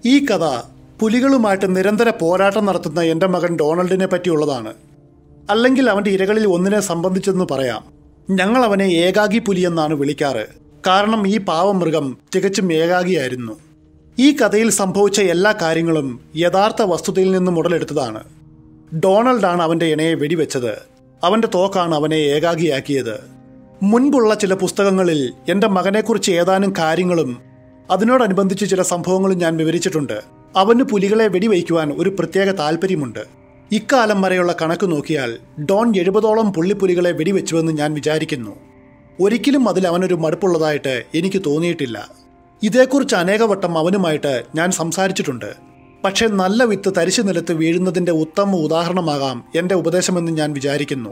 ഈ കഥ പുലികളുമായിട്ട് നിരന്തര പോരാട്ടം നടത്തുന്ന എൻ്റെ മകൻ ഡൊണാൾഡിനെ പറ്റിയുള്ളതാണ് അല്ലെങ്കിൽ അവൻ്റെ ഇരകളിൽ ഒന്നിനെ സംബന്ധിച്ചെന്ന് പറയാം ഞങ്ങൾ അവനെ ഏകാഗി പുലിയെന്നാണ് വിളിക്കാറ് കാരണം ഈ പാവമൃഗം തികച്ചും ഏകാഗിയായിരുന്നു ഈ കഥയിൽ സംഭവിച്ച എല്ലാ കാര്യങ്ങളും യഥാർത്ഥ വസ്തുതയിൽ നിന്നും ഉടലെടുത്തതാണ് ഡൊണാൾഡാണ് അവൻ്റെ ഇണയെ വെടിവെച്ചത് അവൻ്റെ തോക്കാണ് അവനെ ഏകാഗിയാക്കിയത് മുൻപുള്ള ചില പുസ്തകങ്ങളിൽ എൻ്റെ മകനെക്കുറിച്ച് ഏതാനും കാര്യങ്ങളും അതിനോടനുബന്ധിച്ച് ചില സംഭവങ്ങളും ഞാൻ വിവരിച്ചിട്ടുണ്ട് അവന് പുലികളെ വെടിവയ്ക്കുവാൻ ഒരു പ്രത്യേക താല്പര്യമുണ്ട് ഇക്കാലം വരെയുള്ള കണക്ക് നോക്കിയാൽ ഡോൺ എഴുപതോളം പുള്ളിപ്പുലികളെ വെടിവെച്ചുവെന്ന് ഞാൻ വിചാരിക്കുന്നു ഒരിക്കലും അതിൽ അവനൊരു മടുപ്പുള്ളതായിട്ട് എനിക്ക് തോന്നിയിട്ടില്ല ഇതേക്കുറിച്ച് അനേകവട്ടം അവനുമായിട്ട് ഞാൻ സംസാരിച്ചിട്ടുണ്ട് പക്ഷേ നല്ല വിത്ത് തരിശു നിലത്ത് വീഴുന്നതിൻ്റെ ഉത്തമ ഉദാഹരണമാകാം എൻ്റെ ഉപദേശമെന്ന് ഞാൻ വിചാരിക്കുന്നു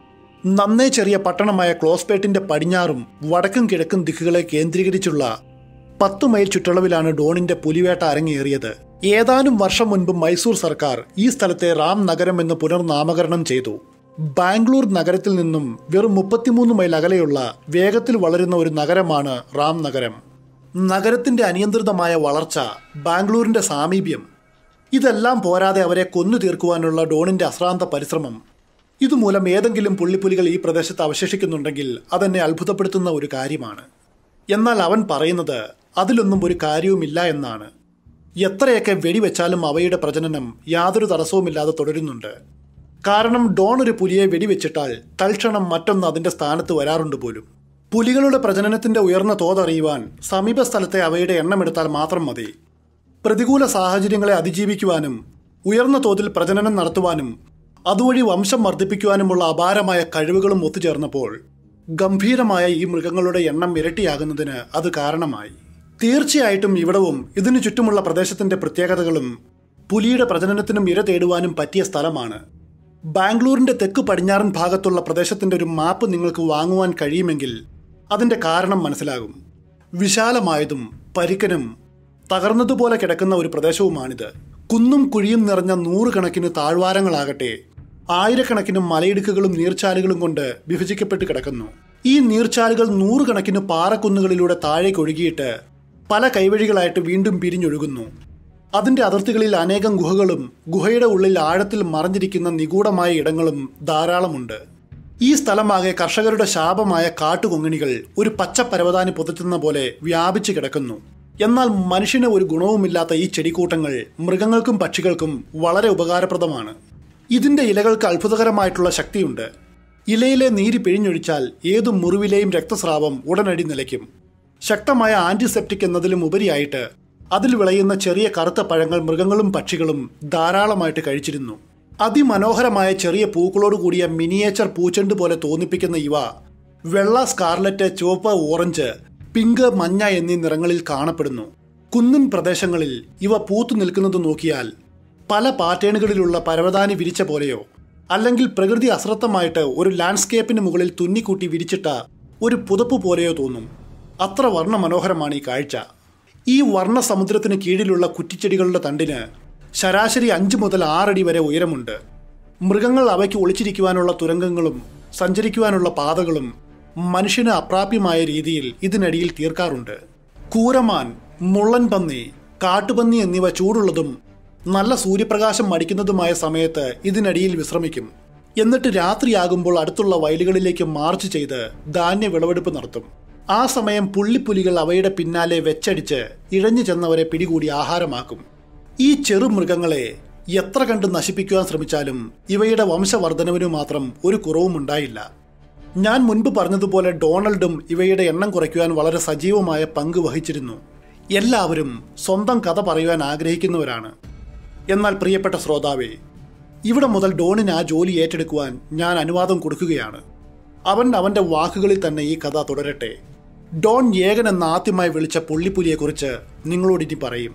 നന്നേ ചെറിയ പട്ടണമായ ക്ലോസ്പേട്ടിന്റെ പടിഞ്ഞാറും വടക്കും കിഴക്കും ദിക്കുകളെ കേന്ദ്രീകരിച്ചുള്ള പത്തു മൈൽ ചുറ്റളവിലാണ് ഡോണിന്റെ പുലിവേട്ട അരങ്ങേറിയത് ഏതാനും വർഷം മുൻപ് മൈസൂർ സർക്കാർ ഈ സ്ഥലത്തെ റാം നഗരം എന്ന് പുനർനാമകരണം ചെയ്തു ബാംഗ്ലൂർ നഗരത്തിൽ നിന്നും വെറും മുപ്പത്തിമൂന്ന് മൈൽ അകലെയുള്ള വേഗത്തിൽ വളരുന്ന ഒരു നഗരമാണ് റാം നഗരം നഗരത്തിന്റെ അനിയന്ത്രിതമായ വളർച്ച ബാംഗ്ലൂരിന്റെ സാമീപ്യം ഇതെല്ലാം പോരാതെ അവരെ കൊന്നു തീർക്കുവാനുള്ള ഡോണിന്റെ അശ്രാന്ത പരിശ്രമം ഇതുമൂലം ഏതെങ്കിലും പുള്ളിപ്പുലികൾ ഈ പ്രദേശത്ത് അവശേഷിക്കുന്നുണ്ടെങ്കിൽ അതെന്നെ അത്ഭുതപ്പെടുത്തുന്ന ഒരു കാര്യമാണ് എന്നാൽ അവൻ പറയുന്നത് അതിലൊന്നും ഒരു കാര്യവുമില്ല എന്നാണ് എത്രയൊക്കെ വെടിവെച്ചാലും അവയുടെ പ്രജനനം യാതൊരു തടസ്സവുമില്ലാതെ തുടരുന്നുണ്ട് കാരണം ഡോൺ ഒരു പുലിയെ വെടിവെച്ചിട്ടാൽ തൽക്ഷണം മറ്റൊന്ന് അതിന്റെ സ്ഥാനത്ത് വരാറുണ്ട് പോലും പുലികളുടെ പ്രജനനത്തിന്റെ ഉയർന്ന തോതറിയുവാൻ സമീപ സ്ഥലത്തെ അവയുടെ എണ്ണമെടുത്താൽ മാത്രം മതി പ്രതികൂല സാഹചര്യങ്ങളെ അതിജീവിക്കുവാനും ഉയർന്ന തോതിൽ പ്രജനനം നടത്തുവാനും അതുവഴി വംശം വർദ്ധിപ്പിക്കുവാനുമുള്ള അപാരമായ കഴിവുകളും ഒത്തുചേർന്നപ്പോൾ ഗംഭീരമായ ഈ മൃഗങ്ങളുടെ എണ്ണം ഇരട്ടിയാകുന്നതിന് അത് കാരണമായി തീർച്ചയായിട്ടും ഇവിടവും ഇതിനു ചുറ്റുമുള്ള പ്രദേശത്തിന്റെ പ്രത്യേകതകളും പുലിയുടെ പ്രജനനത്തിനും ഇര തേടുവാനും പറ്റിയ സ്ഥലമാണ് ബാംഗ്ലൂരിന്റെ തെക്ക് പടിഞ്ഞാറൻ ഭാഗത്തുള്ള പ്രദേശത്തിന്റെ ഒരു മാപ്പ് നിങ്ങൾക്ക് വാങ്ങുവാൻ കഴിയുമെങ്കിൽ അതിന്റെ കാരണം മനസ്സിലാകും വിശാലമായതും പരിക്കനും തകർന്നതുപോലെ കിടക്കുന്ന ഒരു പ്രദേശവുമാണിത് കുന്നും കുഴിയും നിറഞ്ഞ നൂറുകണക്കിന് താഴ്വാരങ്ങളാകട്ടെ ആയിരക്കണക്കിന് മലയിടുക്കുകളും നീർച്ചാലുകളും കൊണ്ട് വിഭജിക്കപ്പെട്ട് കിടക്കുന്നു ഈ നീർച്ചാലുകൾ നൂറുകണക്കിന് പാറക്കുന്നുകളിലൂടെ താഴേക്ക് ഒഴുകിയിട്ട് പല കൈവഴികളായിട്ട് വീണ്ടും പിരിഞ്ഞൊഴുകുന്നു അതിന്റെ അതിർത്തികളിൽ അനേകം ഗുഹകളും ഗുഹയുടെ ഉള്ളിൽ ആഴത്തിൽ മറഞ്ഞിരിക്കുന്ന നിഗൂഢമായ ഇടങ്ങളും ധാരാളമുണ്ട് ഈ സ്ഥലമാകെ കർഷകരുടെ ശാപമായ കാട്ടുകൊങ്ങിണികൾ ഒരു പച്ച പരവതാനി പുതറ്റുന്ന പോലെ വ്യാപിച്ചു കിടക്കുന്നു എന്നാൽ മനുഷ്യന് ഒരു ഗുണവുമില്ലാത്ത ഈ ചെടിക്കൂട്ടങ്ങൾ മൃഗങ്ങൾക്കും പക്ഷികൾക്കും വളരെ ഉപകാരപ്രദമാണ് ഇതിന്റെ ഇലകൾക്ക് അത്ഭുതകരമായിട്ടുള്ള ശക്തിയുണ്ട് ഇലയിലെ നീര് പിഴിഞ്ഞൊഴിച്ചാൽ ഏതു മുറിവിലെയും രക്തസ്രാവം ഉടനടി നിലയ്ക്കും ശക്തമായ ആന്റിസെപ്റ്റിക് എന്നതിലും ഉപരിയായിട്ട് അതിൽ വിളയുന്ന ചെറിയ കറുത്ത പഴങ്ങൾ മൃഗങ്ങളും പക്ഷികളും ധാരാളമായിട്ട് കഴിച്ചിരുന്നു അതിമനോഹരമായ ചെറിയ പൂക്കളോട് കൂടിയ മിനിയേച്ചർ പൂച്ചെണ്ട് പോലെ തോന്നിപ്പിക്കുന്ന ഇവ വെള്ള സ്കാർലറ്റ് ചുവപ്പ് ഓറഞ്ച് പിങ്ക് മഞ്ഞ എന്നീ നിറങ്ങളിൽ കാണപ്പെടുന്നു കുന്നിൻ പ്രദേശങ്ങളിൽ ഇവ പൂത്തു നിൽക്കുന്നത് നോക്കിയാൽ പല പാറ്റേണുകളിലുള്ള പരവതാനി വിരിച്ച പോലെയോ അല്ലെങ്കിൽ പ്രകൃതി അശ്രദ്ധമായിട്ട് ഒരു ലാൻഡ്സ്കേപ്പിന് മുകളിൽ തുന്നിക്കൂട്ടി വിരിച്ചിട്ട ഒരു പുതപ്പ് പോലെയോ തോന്നും അത്ര വർണ്ണ മനോഹരമാണ് ഈ കാഴ്ച ഈ വർണ്ണ സമുദ്രത്തിന് കീഴിലുള്ള കുറ്റിച്ചെടികളുടെ തണ്ടിന് ശരാശരി അഞ്ച് മുതൽ ആറടി വരെ ഉയരമുണ്ട് മൃഗങ്ങൾ അവയ്ക്ക് ഒളിച്ചിരിക്കുവാനുള്ള തുരങ്കങ്ങളും സഞ്ചരിക്കുവാനുള്ള പാതകളും മനുഷ്യന് അപ്രാപ്യമായ രീതിയിൽ ഇതിനടിയിൽ തീർക്കാറുണ്ട് കൂരമാൻ മുള്ളൻ പന്നി കാട്ടുപന്നി എന്നിവ ചൂടുള്ളതും നല്ല സൂര്യപ്രകാശം അടിക്കുന്നതുമായ സമയത്ത് ഇതിനടിയിൽ വിശ്രമിക്കും എന്നിട്ട് രാത്രിയാകുമ്പോൾ അടുത്തുള്ള വയലുകളിലേക്ക് മാർച്ച് ചെയ്ത് ധാന്യ വിളവെടുപ്പ് നടത്തും ആ സമയം പുള്ളിപ്പുലികൾ അവയുടെ പിന്നാലെ വെച്ചടിച്ച് ഇഴഞ്ഞു ചെന്നവരെ പിടികൂടി ആഹാരമാക്കും ഈ ചെറുമൃഗങ്ങളെ എത്ര കണ്ട് നശിപ്പിക്കുവാൻ ശ്രമിച്ചാലും ഇവയുടെ വംശവർദ്ധനവിനു മാത്രം ഒരു കുറവും ഉണ്ടായില്ല ഞാൻ മുൻപ് പറഞ്ഞതുപോലെ ഡൊണാൾഡും ഇവയുടെ എണ്ണം കുറയ്ക്കുവാൻ വളരെ സജീവമായ പങ്ക് വഹിച്ചിരുന്നു എല്ലാവരും സ്വന്തം കഥ പറയുവാൻ ആഗ്രഹിക്കുന്നവരാണ് എന്നാൽ പ്രിയപ്പെട്ട ശ്രോതാവേ ഇവിടെ മുതൽ ഡോണിന് ആ ജോലി ഏറ്റെടുക്കുവാൻ ഞാൻ അനുവാദം കൊടുക്കുകയാണ് അവൻ അവന്റെ വാക്കുകളിൽ തന്നെ ഈ കഥ തുടരട്ടെ ഡോൺ ഏകൻ എന്ന ആദ്യമായി വിളിച്ച പുള്ളിപ്പുലിയെക്കുറിച്ച് നിങ്ങളോട് ഇനി പറയും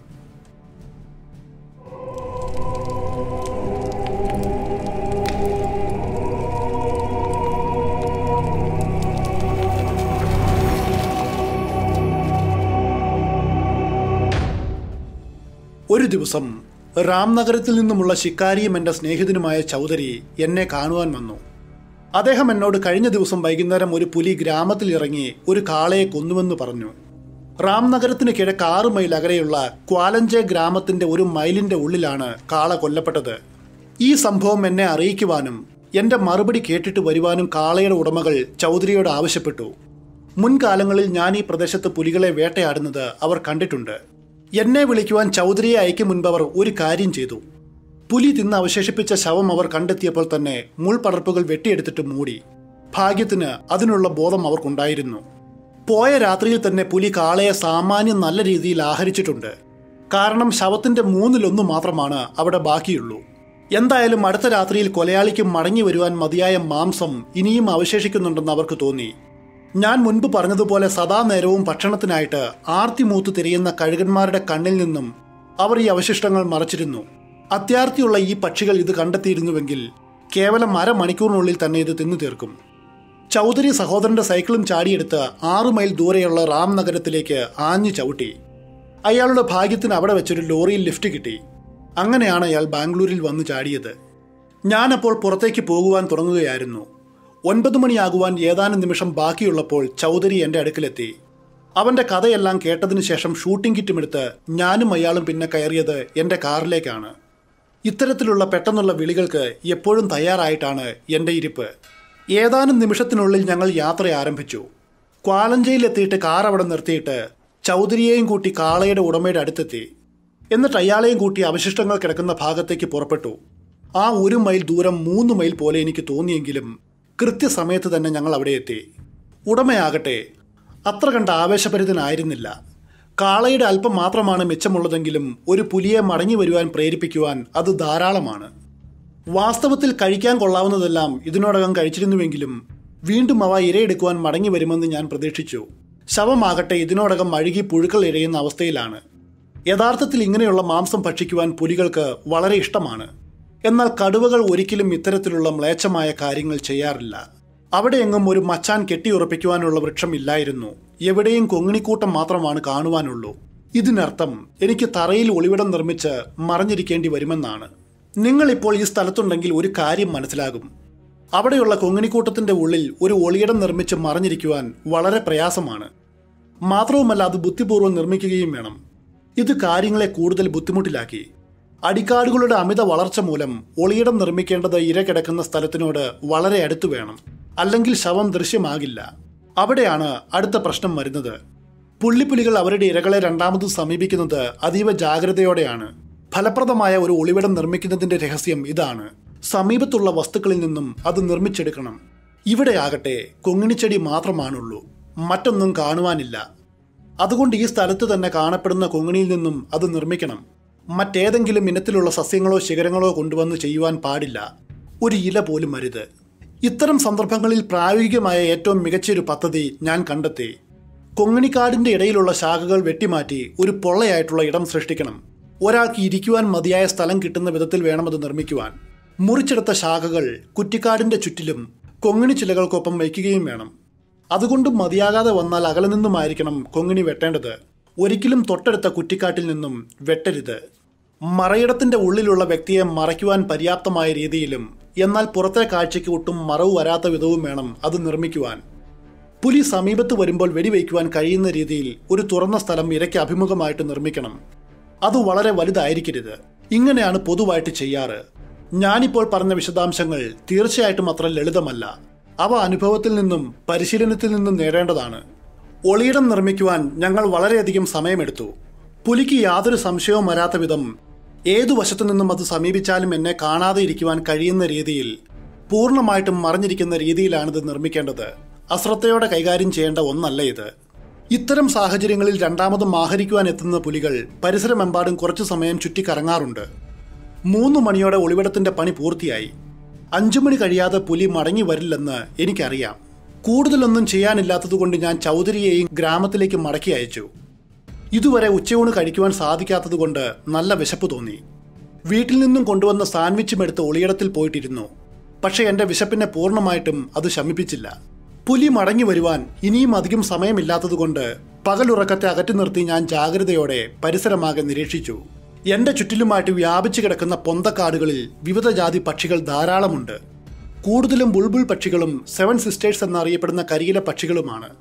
ഒരു ദിവസം രാംനഗരത്തിൽ നിന്നുമുള്ള ശിക്കാരിയും എൻ്റെ സ്നേഹിതനുമായ ചൗധരി എന്നെ കാണുവാൻ വന്നു അദ്ദേഹം എന്നോട് കഴിഞ്ഞ ദിവസം വൈകുന്നേരം ഒരു പുലി ഗ്രാമത്തിൽ ഇറങ്ങി ഒരു കാളയെ കൊന്നുവെന്ന് പറഞ്ഞു റാം നഗരത്തിന് കിഴക്ക് ആറ് മൈൽ അകലെയുള്ള ക്വാലഞ്ചെ ഗ്രാമത്തിന്റെ ഒരു മൈലിന്റെ ഉള്ളിലാണ് കാള കൊല്ലപ്പെട്ടത് ഈ സംഭവം എന്നെ അറിയിക്കുവാനും എന്റെ മറുപടി കേട്ടിട്ട് വരുവാനും കാളയുടെ ഉടമകൾ ചൗധരിയോട് ആവശ്യപ്പെട്ടു മുൻകാലങ്ങളിൽ ഞാൻ ഈ പ്രദേശത്ത് പുലികളെ വേട്ടയാടുന്നത് അവർ കണ്ടിട്ടുണ്ട് എന്നെ വിളിക്കുവാൻ ചൗധരിയെ അയക്കും മുൻപ് അവർ ഒരു കാര്യം ചെയ്തു പുലി തിന്ന് അവശേഷിപ്പിച്ച ശവം അവർ കണ്ടെത്തിയപ്പോൾ തന്നെ മുൾപടർപ്പുകൾ വെട്ടിയെടുത്തിട്ട് മൂടി ഭാഗ്യത്തിന് അതിനുള്ള ബോധം അവർക്കുണ്ടായിരുന്നു പോയ രാത്രിയിൽ തന്നെ പുലി കാളയെ സാമാന്യം നല്ല രീതിയിൽ ആഹരിച്ചിട്ടുണ്ട് കാരണം ശവത്തിന്റെ മൂന്നിലൊന്ന് മാത്രമാണ് അവിടെ ബാക്കിയുള്ളൂ എന്തായാലും അടുത്ത രാത്രിയിൽ കൊലയാളിക്ക് മടങ്ങി വരുവാൻ മതിയായ മാംസം ഇനിയും അവശേഷിക്കുന്നുണ്ടെന്ന് അവർക്ക് തോന്നി ഞാൻ മുൻപ് പറഞ്ഞതുപോലെ സദാ നേരവും ഭക്ഷണത്തിനായിട്ട് ആർത്തിമൂത്ത് തിരിയുന്ന കഴുകന്മാരുടെ കണ്ണിൽ നിന്നും അവർ ഈ അവശിഷ്ടങ്ങൾ മറച്ചിരുന്നു അത്യാർത്തിയുള്ള ഈ പക്ഷികൾ ഇത് കണ്ടെത്തിയിരുന്നുവെങ്കിൽ കേവലം അരമണിക്കൂറിനുള്ളിൽ തന്നെ ഇത് തിന്നു തീർക്കും ചൗധരി സഹോദരന്റെ സൈക്കിളും ചാടിയെടുത്ത് ആറു മൈൽ ദൂരെയുള്ള റാം നഗരത്തിലേക്ക് ആഞ്ഞു ചവിട്ടി അയാളുടെ ഭാഗ്യത്തിന് അവിടെ വെച്ചൊരു ലോറിയിൽ ലിഫ്റ്റ് കിട്ടി അങ്ങനെയാണ് അയാൾ ബാംഗ്ലൂരിൽ വന്ന് ചാടിയത് ഞാനപ്പോൾ പുറത്തേക്ക് പോകുവാൻ തുടങ്ങുകയായിരുന്നു ഒൻപത് മണിയാകുവാൻ ഏതാനും നിമിഷം ബാക്കിയുള്ളപ്പോൾ ചൗധരി എൻ്റെ അടുക്കലെത്തി അവന്റെ കഥയെല്ലാം കേട്ടതിനു ശേഷം ഷൂട്ടിംഗ് കിറ്റുമെടുത്ത് ഞാനും അയാളും പിന്നെ കയറിയത് എൻ്റെ കാറിലേക്കാണ് ഇത്തരത്തിലുള്ള പെട്ടെന്നുള്ള വിളികൾക്ക് എപ്പോഴും തയ്യാറായിട്ടാണ് എൻ്റെ ഇരിപ്പ് ഏതാനും നിമിഷത്തിനുള്ളിൽ ഞങ്ങൾ യാത്ര ആരംഭിച്ചു ക്വാലഞ്ചയിലെത്തിയിട്ട് കാർ അവിടെ നിർത്തിയിട്ട് ചൗധരിയെയും കൂട്ടി കാളയുടെ ഉടമയുടെ അടുത്തെത്തി എന്നിട്ട് അയാളെയും കൂട്ടി അവശിഷ്ടങ്ങൾ കിടക്കുന്ന ഭാഗത്തേക്ക് പുറപ്പെട്ടു ആ ഒരു മൈൽ ദൂരം മൂന്ന് മൈൽ പോലെ എനിക്ക് തോന്നിയെങ്കിലും കൃത്യസമയത്ത് തന്നെ ഞങ്ങൾ അവിടെ എത്തി ഉടമയാകട്ടെ അത്ര കണ്ട ആവേശഭരിതനായിരുന്നില്ല കാളയുടെ അല്പം മാത്രമാണ് മിച്ചമുള്ളതെങ്കിലും ഒരു പുലിയെ മടങ്ങി വരുവാൻ പ്രേരിപ്പിക്കുവാൻ അത് ധാരാളമാണ് വാസ്തവത്തിൽ കഴിക്കാൻ കൊള്ളാവുന്നതെല്ലാം ഇതിനോടകം കഴിച്ചിരുന്നുവെങ്കിലും വീണ്ടും അവ ഇരയെടുക്കുവാൻ മടങ്ങി വരുമെന്ന് ഞാൻ പ്രതീക്ഷിച്ചു ശവമാകട്ടെ ഇതിനോടകം അഴുകി പുഴുക്കൾ ഇഴയുന്ന അവസ്ഥയിലാണ് യഥാർത്ഥത്തിൽ ഇങ്ങനെയുള്ള മാംസം ഭക്ഷിക്കുവാൻ പുലികൾക്ക് വളരെ ഇഷ്ടമാണ് എന്നാൽ കടുവകൾ ഒരിക്കലും ഇത്തരത്തിലുള്ള മ്ലേച്ഛമായ കാര്യങ്ങൾ ചെയ്യാറില്ല അവിടെയെങ്ങും ഒരു മച്ചാൻ കെട്ടിയുറപ്പിക്കുവാനുള്ള വൃക്ഷം ഇല്ലായിരുന്നു എവിടെയും കൊങ്ങിണിക്കൂട്ടം മാത്രമാണ് കാണുവാനുള്ളൂ ഇതിനർത്ഥം എനിക്ക് തറയിൽ ഒളിവിടം നിർമ്മിച്ച് മറഞ്ഞിരിക്കേണ്ടി വരുമെന്നാണ് നിങ്ങളിപ്പോൾ ഈ സ്ഥലത്തുണ്ടെങ്കിൽ ഒരു കാര്യം മനസ്സിലാകും അവിടെയുള്ള കൊങ്ങിണിക്കൂട്ടത്തിന്റെ ഉള്ളിൽ ഒരു ഒളിയിടം നിർമ്മിച്ച് മറഞ്ഞിരിക്കുവാൻ വളരെ പ്രയാസമാണ് മാത്രവുമല്ല അത് ബുദ്ധിപൂർവ്വം നിർമ്മിക്കുകയും വേണം ഇത് കാര്യങ്ങളെ കൂടുതൽ ബുദ്ധിമുട്ടിലാക്കി അടിക്കാടുകളുടെ അമിത വളർച്ച മൂലം ഒളിയിടം നിർമ്മിക്കേണ്ടത് ഇര കിടക്കുന്ന സ്ഥലത്തിനോട് വളരെ അടുത്തു വേണം അല്ലെങ്കിൽ ശവം ദൃശ്യമാകില്ല അവിടെയാണ് അടുത്ത പ്രശ്നം വരുന്നത് പുള്ളിപ്പുലികൾ അവരുടെ ഇരകളെ രണ്ടാമത് സമീപിക്കുന്നത് അതീവ ജാഗ്രതയോടെയാണ് ഫലപ്രദമായ ഒരു ഒളിവിടം നിർമ്മിക്കുന്നതിന്റെ രഹസ്യം ഇതാണ് സമീപത്തുള്ള വസ്തുക്കളിൽ നിന്നും അത് നിർമ്മിച്ചെടുക്കണം ഇവിടെയാകട്ടെ കൊങ്ങിണിച്ചെടി മാത്രമാണുള്ളൂ മറ്റൊന്നും കാണുവാനില്ല അതുകൊണ്ട് ഈ സ്ഥലത്ത് തന്നെ കാണപ്പെടുന്ന കൊങ്ങിണിയിൽ നിന്നും അത് നിർമ്മിക്കണം മറ്റേതെങ്കിലും ഇനത്തിലുള്ള സസ്യങ്ങളോ ശിഖരങ്ങളോ കൊണ്ടുവന്ന് ചെയ്യുവാൻ പാടില്ല ഒരു ഇല പോലും അരുത് ഇത്തരം സന്ദർഭങ്ങളിൽ പ്രായോഗികമായ ഏറ്റവും മികച്ചൊരു പദ്ധതി ഞാൻ കണ്ടെത്തി കൊങ്ങിണിക്കാടിന്റെ ഇടയിലുള്ള ശാഖകൾ വെട്ടിമാറ്റി ഒരു പൊള്ളയായിട്ടുള്ള ഇടം സൃഷ്ടിക്കണം ഒരാൾക്ക് ഇരിക്കുവാൻ മതിയായ സ്ഥലം കിട്ടുന്ന വിധത്തിൽ വേണം അത് നിർമ്മിക്കുവാൻ മുറിച്ചെടുത്ത ശാഖകൾ കുറ്റിക്കാടിന്റെ ചുറ്റിലും കൊങ്ങിണി ചിലകൾക്കൊപ്പം വയ്ക്കുകയും വേണം അതുകൊണ്ടും മതിയാകാതെ വന്നാൽ അകലെ നിന്നുമായിരിക്കണം കൊങ്ങിണി വെട്ടേണ്ടത് ഒരിക്കലും തൊട്ടടുത്ത കുറ്റിക്കാട്ടിൽ നിന്നും വെട്ടരുത് മറയിടത്തിന്റെ ഉള്ളിലുള്ള വ്യക്തിയെ മറയ്ക്കുവാൻ പര്യാപ്തമായ രീതിയിലും എന്നാൽ പുറത്തെ കാഴ്ചയ്ക്ക് ഒട്ടും മറവ് വരാത്ത വിധവും വേണം അത് നിർമ്മിക്കുവാൻ പുലി സമീപത്ത് വരുമ്പോൾ വെടിവയ്ക്കുവാൻ കഴിയുന്ന രീതിയിൽ ഒരു തുറന്ന സ്ഥലം ഇരയ്ക്ക് അഭിമുഖമായിട്ട് നിർമ്മിക്കണം അത് വളരെ വലുതായിരിക്കരുത് ഇങ്ങനെയാണ് പൊതുവായിട്ട് ചെയ്യാറ് ഞാനിപ്പോൾ പറഞ്ഞ വിശദാംശങ്ങൾ തീർച്ചയായിട്ടും അത്ര ലളിതമല്ല അവ അനുഭവത്തിൽ നിന്നും പരിശീലനത്തിൽ നിന്നും നേടേണ്ടതാണ് ഒളിയിടം നിർമ്മിക്കുവാൻ ഞങ്ങൾ വളരെയധികം സമയമെടുത്തു പുലിക്ക് യാതൊരു സംശയവും വരാത്ത വിധം ഏതു വശത്തു നിന്നും അത് സമീപിച്ചാലും എന്നെ കാണാതെ ഇരിക്കുവാൻ കഴിയുന്ന രീതിയിൽ പൂർണ്ണമായിട്ടും മറിഞ്ഞിരിക്കുന്ന രീതിയിലാണിത് നിർമ്മിക്കേണ്ടത് അശ്രദ്ധയോടെ കൈകാര്യം ചെയ്യേണ്ട ഒന്നല്ല ഇത് ഇത്തരം സാഹചര്യങ്ങളിൽ രണ്ടാമതും ആഹരിക്കുവാൻ എത്തുന്ന പുലികൾ പരിസരമെമ്പാടും കുറച്ചു സമയം ചുറ്റിക്കറങ്ങാറുണ്ട് മൂന്ന് മണിയോടെ ഒളിവിടത്തിന്റെ പണി പൂർത്തിയായി അഞ്ചു മണി കഴിയാതെ പുലി മടങ്ങി വരില്ലെന്ന് എനിക്കറിയാം കൂടുതലൊന്നും ചെയ്യാനില്ലാത്തതുകൊണ്ട് ഞാൻ ചൗധരിയെയും ഗ്രാമത്തിലേക്ക് മടക്കി അയച്ചു ഇതുവരെ ഉച്ചയൂണ് കഴിക്കുവാൻ സാധിക്കാത്തതുകൊണ്ട് നല്ല വിശപ്പ് തോന്നി വീട്ടിൽ നിന്നും കൊണ്ടുവന്ന സാൻഡ്വിച്ചും എടുത്ത് ഒളിയിടത്തിൽ പോയിട്ടിരുന്നു പക്ഷേ എന്റെ വിശപ്പിനെ പൂർണ്ണമായിട്ടും അത് ശമിപ്പിച്ചില്ല പുലി മടങ്ങി വരുവാൻ ഇനിയും അധികം സമയമില്ലാത്തതുകൊണ്ട് പകലുറക്കത്തെ അകറ്റി നിർത്തി ഞാൻ ജാഗ്രതയോടെ പരിസരമാകെ നിരീക്ഷിച്ചു എന്റെ ചുറ്റിലുമായിട്ട് വ്യാപിച്ചു കിടക്കുന്ന പൊന്തക്കാടുകളിൽ വിവിധ ജാതി പക്ഷികൾ ധാരാളമുണ്ട് കൂടുതലും ബുൾബുൾ പക്ഷികളും സെവൻ സിസ്റ്റേഴ്സ് എന്നറിയപ്പെടുന്ന കരിയില പക്ഷികളുമാണ്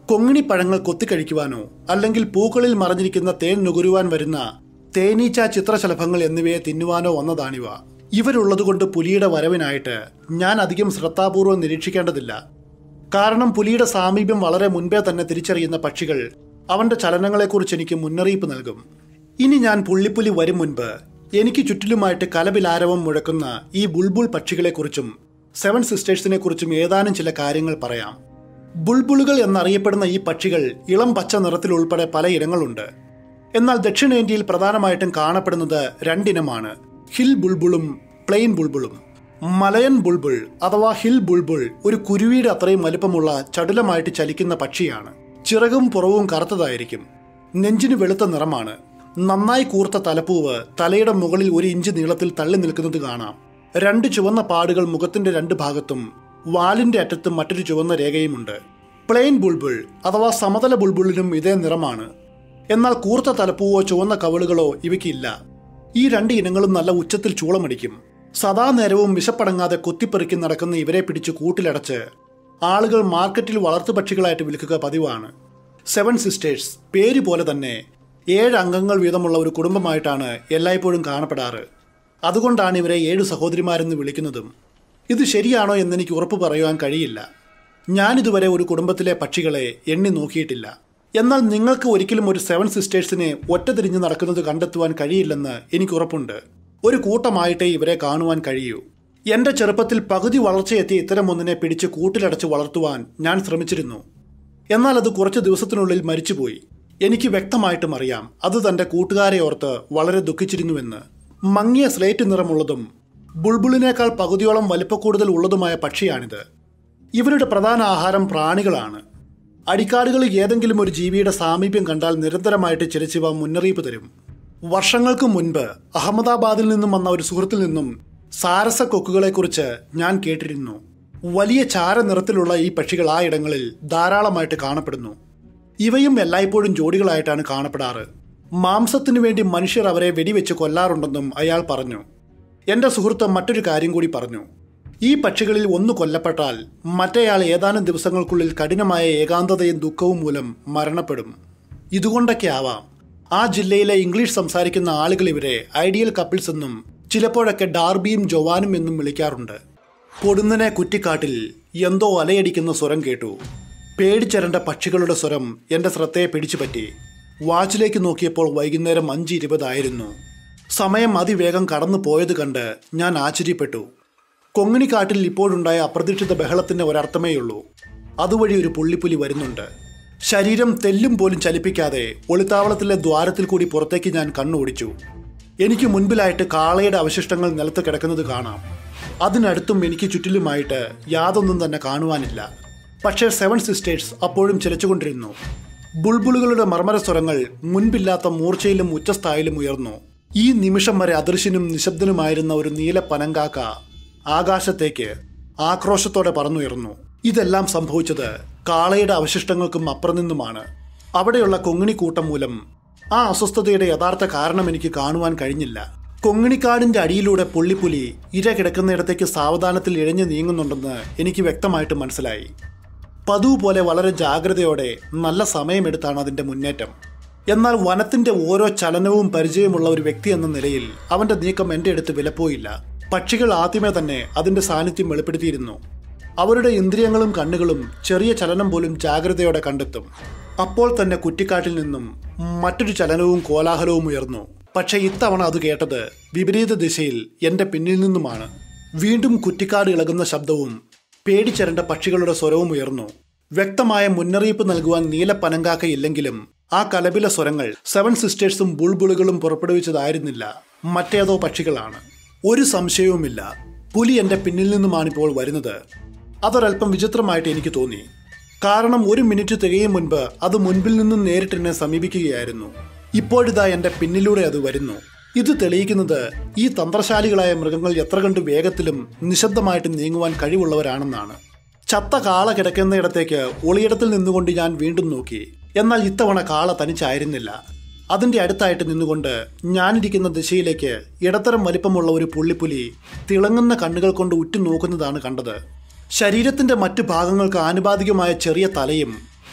കൊങ്ങിണിപ്പഴങ്ങൾ കൊത്തിക്കഴിക്കുവാനോ അല്ലെങ്കിൽ പൂക്കളിൽ മറഞ്ഞിരിക്കുന്ന തേൻ നുകരുവാൻ വരുന്ന തേനീച്ച ചിത്രശലഭങ്ങൾ എന്നിവയെ തിന്നുവാനോ വന്നതാണിവ ഇവരുള്ളതുകൊണ്ട് പുലിയുടെ വരവിനായിട്ട് ഞാൻ അധികം ശ്രദ്ധാപൂർവം നിരീക്ഷിക്കേണ്ടതില്ല കാരണം പുലിയുടെ സാമീപ്യം വളരെ മുൻപേ തന്നെ തിരിച്ചറിയുന്ന പക്ഷികൾ അവന്റെ ചലനങ്ങളെക്കുറിച്ച് എനിക്ക് മുന്നറിയിപ്പ് നൽകും ഇനി ഞാൻ പുള്ളിപ്പുലി വരും മുൻപ് എനിക്ക് ചുറ്റിലുമായിട്ട് കലപിലാരവം മുഴക്കുന്ന ഈ ബുൾബുൾ പക്ഷികളെക്കുറിച്ചും സെവൻ സിസ്റ്റേഴ്സിനെ കുറിച്ചും ഏതാനും ചില കാര്യങ്ങൾ പറയാം ബുൾബുളുകൾ എന്നറിയപ്പെടുന്ന ഈ പക്ഷികൾ ഇളം പച്ച നിറത്തിൽ ഉൾപ്പെടെ പല ഇനങ്ങളുണ്ട് എന്നാൽ ദക്ഷിണേന്ത്യയിൽ പ്രധാനമായിട്ടും കാണപ്പെടുന്നത് രണ്ടിനമാണ് ഹിൽ ബുൾബുളും പ്ലെയിൻ ബുൾബുളും മലയൻ ബുൾബുൾ അഥവാ ഹിൽ ബുൾബുൾ ഒരു കുരുവിയുടെ അത്രയും വലുപ്പമുള്ള ചടുലമായിട്ട് ചലിക്കുന്ന പക്ഷിയാണ് ചിറകും പുറവും കറുത്തതായിരിക്കും നെഞ്ചിന് വെളുത്ത നിറമാണ് നന്നായി കൂർത്ത തലപ്പൂവ് തലയുടെ മുകളിൽ ഒരു ഇഞ്ച് നീളത്തിൽ തള്ളി നിൽക്കുന്നത് കാണാം രണ്ട് ചുവന്ന പാടുകൾ മുഖത്തിന്റെ രണ്ട് ഭാഗത്തും വാലിന്റെ അറ്റത്തും മറ്റൊരു ചുവന്ന രേഖയുമുണ്ട് പ്ലെയിൻ ബുൾബുൾ അഥവാ സമതല ബുൾബുളിനും ഇതേ നിറമാണ് എന്നാൽ കൂർത്ത തലപ്പൂവോ ചുവന്ന കവളുകളോ ഇവയ്ക്കില്ല ഈ രണ്ട് ഇനങ്ങളും നല്ല ഉച്ചത്തിൽ ചൂളമടിക്കും സദാ നേരവും വിശപ്പടങ്ങാതെ കൊത്തിപ്പെറുക്കി നടക്കുന്ന ഇവരെ പിടിച്ച് കൂട്ടിലടച്ച് ആളുകൾ മാർക്കറ്റിൽ വളർത്തുപക്ഷികളായിട്ട് വിൽക്കുക പതിവാണ് സെവൻ സിസ്റ്റേഴ്സ് പേര് പോലെ തന്നെ ഏഴ് അംഗങ്ങൾ വീതമുള്ള ഒരു കുടുംബമായിട്ടാണ് എല്ലായ്പ്പോഴും കാണപ്പെടാറ് അതുകൊണ്ടാണ് ഇവരെ ഏഴ് സഹോദരിമാരെന്ന് വിളിക്കുന്നതും ഇത് ശരിയാണോ എന്നെനിക്ക് ഉറപ്പ് പറയുവാൻ കഴിയില്ല ഞാനിതുവരെ ഒരു കുടുംബത്തിലെ പക്ഷികളെ എണ്ണി നോക്കിയിട്ടില്ല എന്നാൽ നിങ്ങൾക്ക് ഒരിക്കലും ഒരു സെവൻ സിസ്റ്റേഴ്സിനെ ഒറ്റ തിരിഞ്ഞ് നടക്കുന്നത് കണ്ടെത്തുവാൻ കഴിയില്ലെന്ന് എനിക്ക് ഉറപ്പുണ്ട് ഒരു കൂട്ടമായിട്ടേ ഇവരെ കാണുവാൻ കഴിയൂ എന്റെ ചെറുപ്പത്തിൽ പകുതി വളർച്ചയെത്തിയ ഇത്തരം ഒന്നിനെ പിടിച്ച് കൂട്ടിലടച്ച് വളർത്തുവാൻ ഞാൻ ശ്രമിച്ചിരുന്നു എന്നാൽ അത് കുറച്ച് ദിവസത്തിനുള്ളിൽ മരിച്ചുപോയി എനിക്ക് വ്യക്തമായിട്ടും അറിയാം അത് തന്റെ കൂട്ടുകാരെ ഓർത്ത് വളരെ ദുഃഖിച്ചിരുന്നുവെന്ന് മങ്ങിയ സ്ലേറ്റ് നിറമുള്ളതും ബുൾബുളിനേക്കാൾ പകുതിയോളം വലിപ്പക്കൂടുതൽ ഉള്ളതുമായ പക്ഷിയാണിത് ഇവരുടെ പ്രധാന ആഹാരം പ്രാണികളാണ് അടിക്കാടുകളിൽ ഏതെങ്കിലും ഒരു ജീവിയുടെ സാമീപ്യം കണ്ടാൽ നിരന്തരമായിട്ട് ചിരച്ചിവ മുന്നറിയിപ്പ് തരും വർഷങ്ങൾക്ക് മുൻപ് അഹമ്മദാബാദിൽ നിന്നും വന്ന ഒരു സുഹൃത്തിൽ നിന്നും സാരസ കൊക്കുകളെക്കുറിച്ച് ഞാൻ കേട്ടിരുന്നു വലിയ ചാര നിറത്തിലുള്ള ഈ പക്ഷികൾ ആ ഇടങ്ങളിൽ ധാരാളമായിട്ട് കാണപ്പെടുന്നു ഇവയും എല്ലായ്പ്പോഴും ജോഡികളായിട്ടാണ് കാണപ്പെടാറ് മാംസത്തിനു വേണ്ടി മനുഷ്യർ അവരെ വെടിവെച്ച് കൊല്ലാറുണ്ടെന്നും അയാൾ പറഞ്ഞു എന്റെ സുഹൃത്ത് മറ്റൊരു കാര്യം കൂടി പറഞ്ഞു ഈ പക്ഷികളിൽ ഒന്ന് കൊല്ലപ്പെട്ടാൽ മറ്റേയാൾ ഏതാനും ദിവസങ്ങൾക്കുള്ളിൽ കഠിനമായ ഏകാന്തതയും ദുഃഖവും മൂലം മരണപ്പെടും ഇതുകൊണ്ടൊക്കെ ആവാം ആ ജില്ലയിലെ ഇംഗ്ലീഷ് സംസാരിക്കുന്ന ആളുകൾ ഇവരെ ഐഡിയൽ കപ്പിൾസ് എന്നും ചിലപ്പോഴൊക്കെ ഡാർബിയും ജോവാനും എന്നും വിളിക്കാറുണ്ട് പൊടുന്നനെ കുറ്റിക്കാട്ടിൽ എന്തോ അലയടിക്കുന്ന സ്വരം കേട്ടു പേടിച്ചരണ്ട പക്ഷികളുടെ സ്വരം എന്റെ ശ്രദ്ധയെ പിടിച്ചുപറ്റി വാച്ചിലേക്ക് നോക്കിയപ്പോൾ വൈകുന്നേരം അഞ്ച് ഇരുപതായിരുന്നു സമയം അതിവേഗം കടന്നു പോയത് കണ്ട് ഞാൻ ആശ്ചര്യപ്പെട്ടു കൊങ്ങിണിക്കാട്ടിൽ ഇപ്പോഴുണ്ടായ അപ്രതീക്ഷിത ബഹളത്തിന്റെ ഒരർത്ഥമേയുള്ളൂ അതുവഴി ഒരു പുള്ളിപ്പുലി വരുന്നുണ്ട് ശരീരം തെല്ലും പോലും ചലിപ്പിക്കാതെ ഒളിത്താവളത്തിലെ ദ്വാരത്തിൽ കൂടി പുറത്തേക്ക് ഞാൻ കണ്ണോടിച്ചു എനിക്ക് മുൻപിലായിട്ട് കാളയുടെ അവശിഷ്ടങ്ങൾ നിലത്ത് കിടക്കുന്നത് കാണാം അതിനടുത്തും എനിക്ക് ചുറ്റിലുമായിട്ട് യാതൊന്നും തന്നെ കാണുവാനില്ല പക്ഷേ സെവൻ സിസ്റ്റേഴ്സ് അപ്പോഴും ചിലച്ചുകൊണ്ടിരുന്നു ബുൾബുളുകളുടെ മർമ്മര സ്വരങ്ങൾ മുൻപില്ലാത്ത മൂർച്ചയിലും ഉച്ചസ്ഥായിലും ഉയർന്നു ഈ നിമിഷം വരെ അദൃശ്യനും നിശബ്ദനുമായിരുന്ന ഒരു നീല പനങ്കാക്ക ആകാശത്തേക്ക് ആക്രോശത്തോടെ പറന്നുയർന്നു ഇതെല്ലാം സംഭവിച്ചത് കാളയുടെ അവശിഷ്ടങ്ങൾക്കും അപ്പുറം നിന്നുമാണ് അവിടെയുള്ള കൊങ്ങിണിക്കൂട്ടം മൂലം ആ അസ്വസ്ഥതയുടെ യഥാർത്ഥ കാരണം എനിക്ക് കാണുവാൻ കഴിഞ്ഞില്ല കൊങ്ങിണിക്കാടിന്റെ അടിയിലൂടെ പുള്ളിപ്പുലി ഇര കിടക്കുന്നിടത്തേക്ക് സാവധാനത്തിൽ ഇഴഞ്ഞു നീങ്ങുന്നുണ്ടെന്ന് എനിക്ക് വ്യക്തമായിട്ട് മനസ്സിലായി പതിവ് പോലെ വളരെ ജാഗ്രതയോടെ നല്ല സമയമെടുത്താണ് അതിന്റെ മുന്നേറ്റം എന്നാൽ വനത്തിന്റെ ഓരോ ചലനവും പരിചയമുള്ള ഒരു വ്യക്തി എന്ന നിലയിൽ അവന്റെ നീക്കം എന്റെ അടുത്ത് വിലപ്പോയില്ല പക്ഷികൾ ആദ്യമേ തന്നെ അതിന്റെ സാന്നിധ്യം വെളിപ്പെടുത്തിയിരുന്നു അവരുടെ ഇന്ദ്രിയങ്ങളും കണ്ണുകളും ചെറിയ ചലനം പോലും ജാഗ്രതയോടെ കണ്ടെത്തും അപ്പോൾ തന്നെ കുറ്റിക്കാട്ടിൽ നിന്നും മറ്റൊരു ചലനവും കോലാഹലവും ഉയർന്നു പക്ഷേ ഇത്തവണ അത് കേട്ടത് വിപരീത ദിശയിൽ എന്റെ പിന്നിൽ നിന്നുമാണ് വീണ്ടും കുറ്റിക്കാട് ഇളകുന്ന ശബ്ദവും പേടിച്ചരണ്ട പക്ഷികളുടെ സ്വരവും ഉയർന്നു വ്യക്തമായ മുന്നറിയിപ്പ് നൽകുവാൻ നീല പനങ്കാക്കയില്ലെങ്കിലും ആ കലപില സ്വരങ്ങൾ സെവൻ സിസ്റ്റേഴ്സും ബുൾബുളുകളും പുറപ്പെടുവിച്ചതായിരുന്നില്ല മറ്റേതോ പക്ഷികളാണ് ഒരു സംശയവുമില്ല പുലി എന്റെ പിന്നിൽ നിന്നുമാണിപ്പോൾ വരുന്നത് അതൊരല്പം വിചിത്രമായിട്ട് എനിക്ക് തോന്നി കാരണം ഒരു മിനിറ്റ് തികയും മുൻപ് അത് മുൻപിൽ നിന്നും നേരിട്ട് എന്നെ സമീപിക്കുകയായിരുന്നു ഇപ്പോഴിതാ എന്റെ പിന്നിലൂടെ അത് വരുന്നു ഇത് തെളിയിക്കുന്നത് ഈ തന്ത്രശാലികളായ മൃഗങ്ങൾ എത്ര കണ്ട് വേഗത്തിലും നിശബ്ദമായിട്ട് നീങ്ങുവാൻ കഴിവുള്ളവരാണെന്നാണ് ചത്ത കാള കിടക്കുന്നിടത്തേക്ക് ഒളിയിടത്തിൽ നിന്നുകൊണ്ട് ഞാൻ വീണ്ടും നോക്കി എന്നാൽ ഇത്തവണ കാള തനിച്ചായിരുന്നില്ല അതിന്റെ അടുത്തായിട്ട് നിന്നുകൊണ്ട് ഞാനിരിക്കുന്ന ദിശയിലേക്ക് ഇടത്തരം വലിപ്പമുള്ള ഒരു പുള്ളിപ്പുലി തിളങ്ങുന്ന കണ്ണുകൾ കൊണ്ട് ഉറ്റുനോക്കുന്നതാണ് കണ്ടത് ശരീരത്തിന്റെ മറ്റു ഭാഗങ്ങൾക്ക് ആനുപാതികമായ ചെറിയ തലയും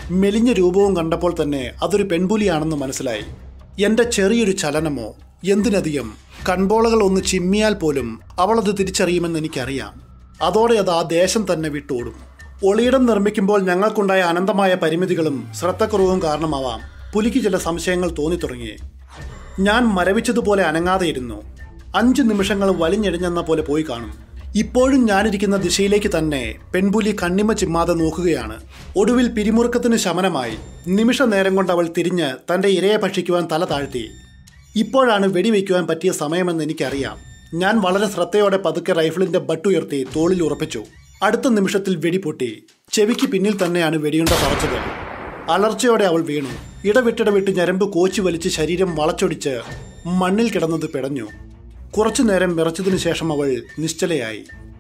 മെലിഞ്ഞ രൂപവും കണ്ടപ്പോൾ തന്നെ അതൊരു പെൺപുലിയാണെന്ന് മനസ്സിലായി എന്റെ ചെറിയൊരു ചലനമോ എന്തിനധികം കൺപോളകൾ ഒന്ന് ചിമ്മിയാൽ പോലും അവളത് തിരിച്ചറിയുമെന്ന് എനിക്കറിയാം അതോടെ അത് ആ ദേശം തന്നെ വിട്ടോടും ഒളിയിടം നിർമ്മിക്കുമ്പോൾ ഞങ്ങൾക്കുണ്ടായ അനന്തമായ പരിമിതികളും ശ്രദ്ധക്കുറവും കാരണമാവാം പുലിക്ക് ചില സംശയങ്ങൾ തോന്നിത്തുടങ്ങി ഞാൻ മരവിച്ചതുപോലെ അനങ്ങാതെയിരുന്നു അഞ്ച് നിമിഷങ്ങൾ വലിഞ്ഞെടിഞ്ഞെന്ന പോലെ പോയി കാണും ഇപ്പോഴും ഞാനിരിക്കുന്ന ദിശയിലേക്ക് തന്നെ പെൺപുലി കണ്ണിമ ചിമ്മാതെ നോക്കുകയാണ് ഒടുവിൽ പിരിമുറുക്കത്തിന് ശമനമായി നിമിഷ നേരം കൊണ്ട് അവൾ തിരിഞ്ഞ് തന്റെ ഇരയെ ഭക്ഷിക്കുവാൻ തല താഴ്ത്തി ഇപ്പോഴാണ് വെടിവെക്കുവാൻ പറ്റിയ സമയമെന്ന് എനിക്കറിയാം ഞാൻ വളരെ ശ്രദ്ധയോടെ പതുക്കെ റൈഫിളിന്റെ ബട്ടുയർത്തി തോളിൽ ഉറപ്പിച്ചു അടുത്ത നിമിഷത്തിൽ വെടി പൊട്ടി ചെവിക്ക് പിന്നിൽ തന്നെയാണ് വെടിയുണ്ട തറച്ചത് അലർച്ചയോടെ അവൾ വീണു ഇടവിട്ടിടവിട്ട് ഞരമ്പ് കോച്ചി വലിച്ച് ശരീരം വളച്ചൊടിച്ച് മണ്ണിൽ കിടന്നത് പിടഞ്ഞു കുറച്ചു നേരം വിറച്ചതിനു ശേഷം അവൾ നിശ്ചലയായി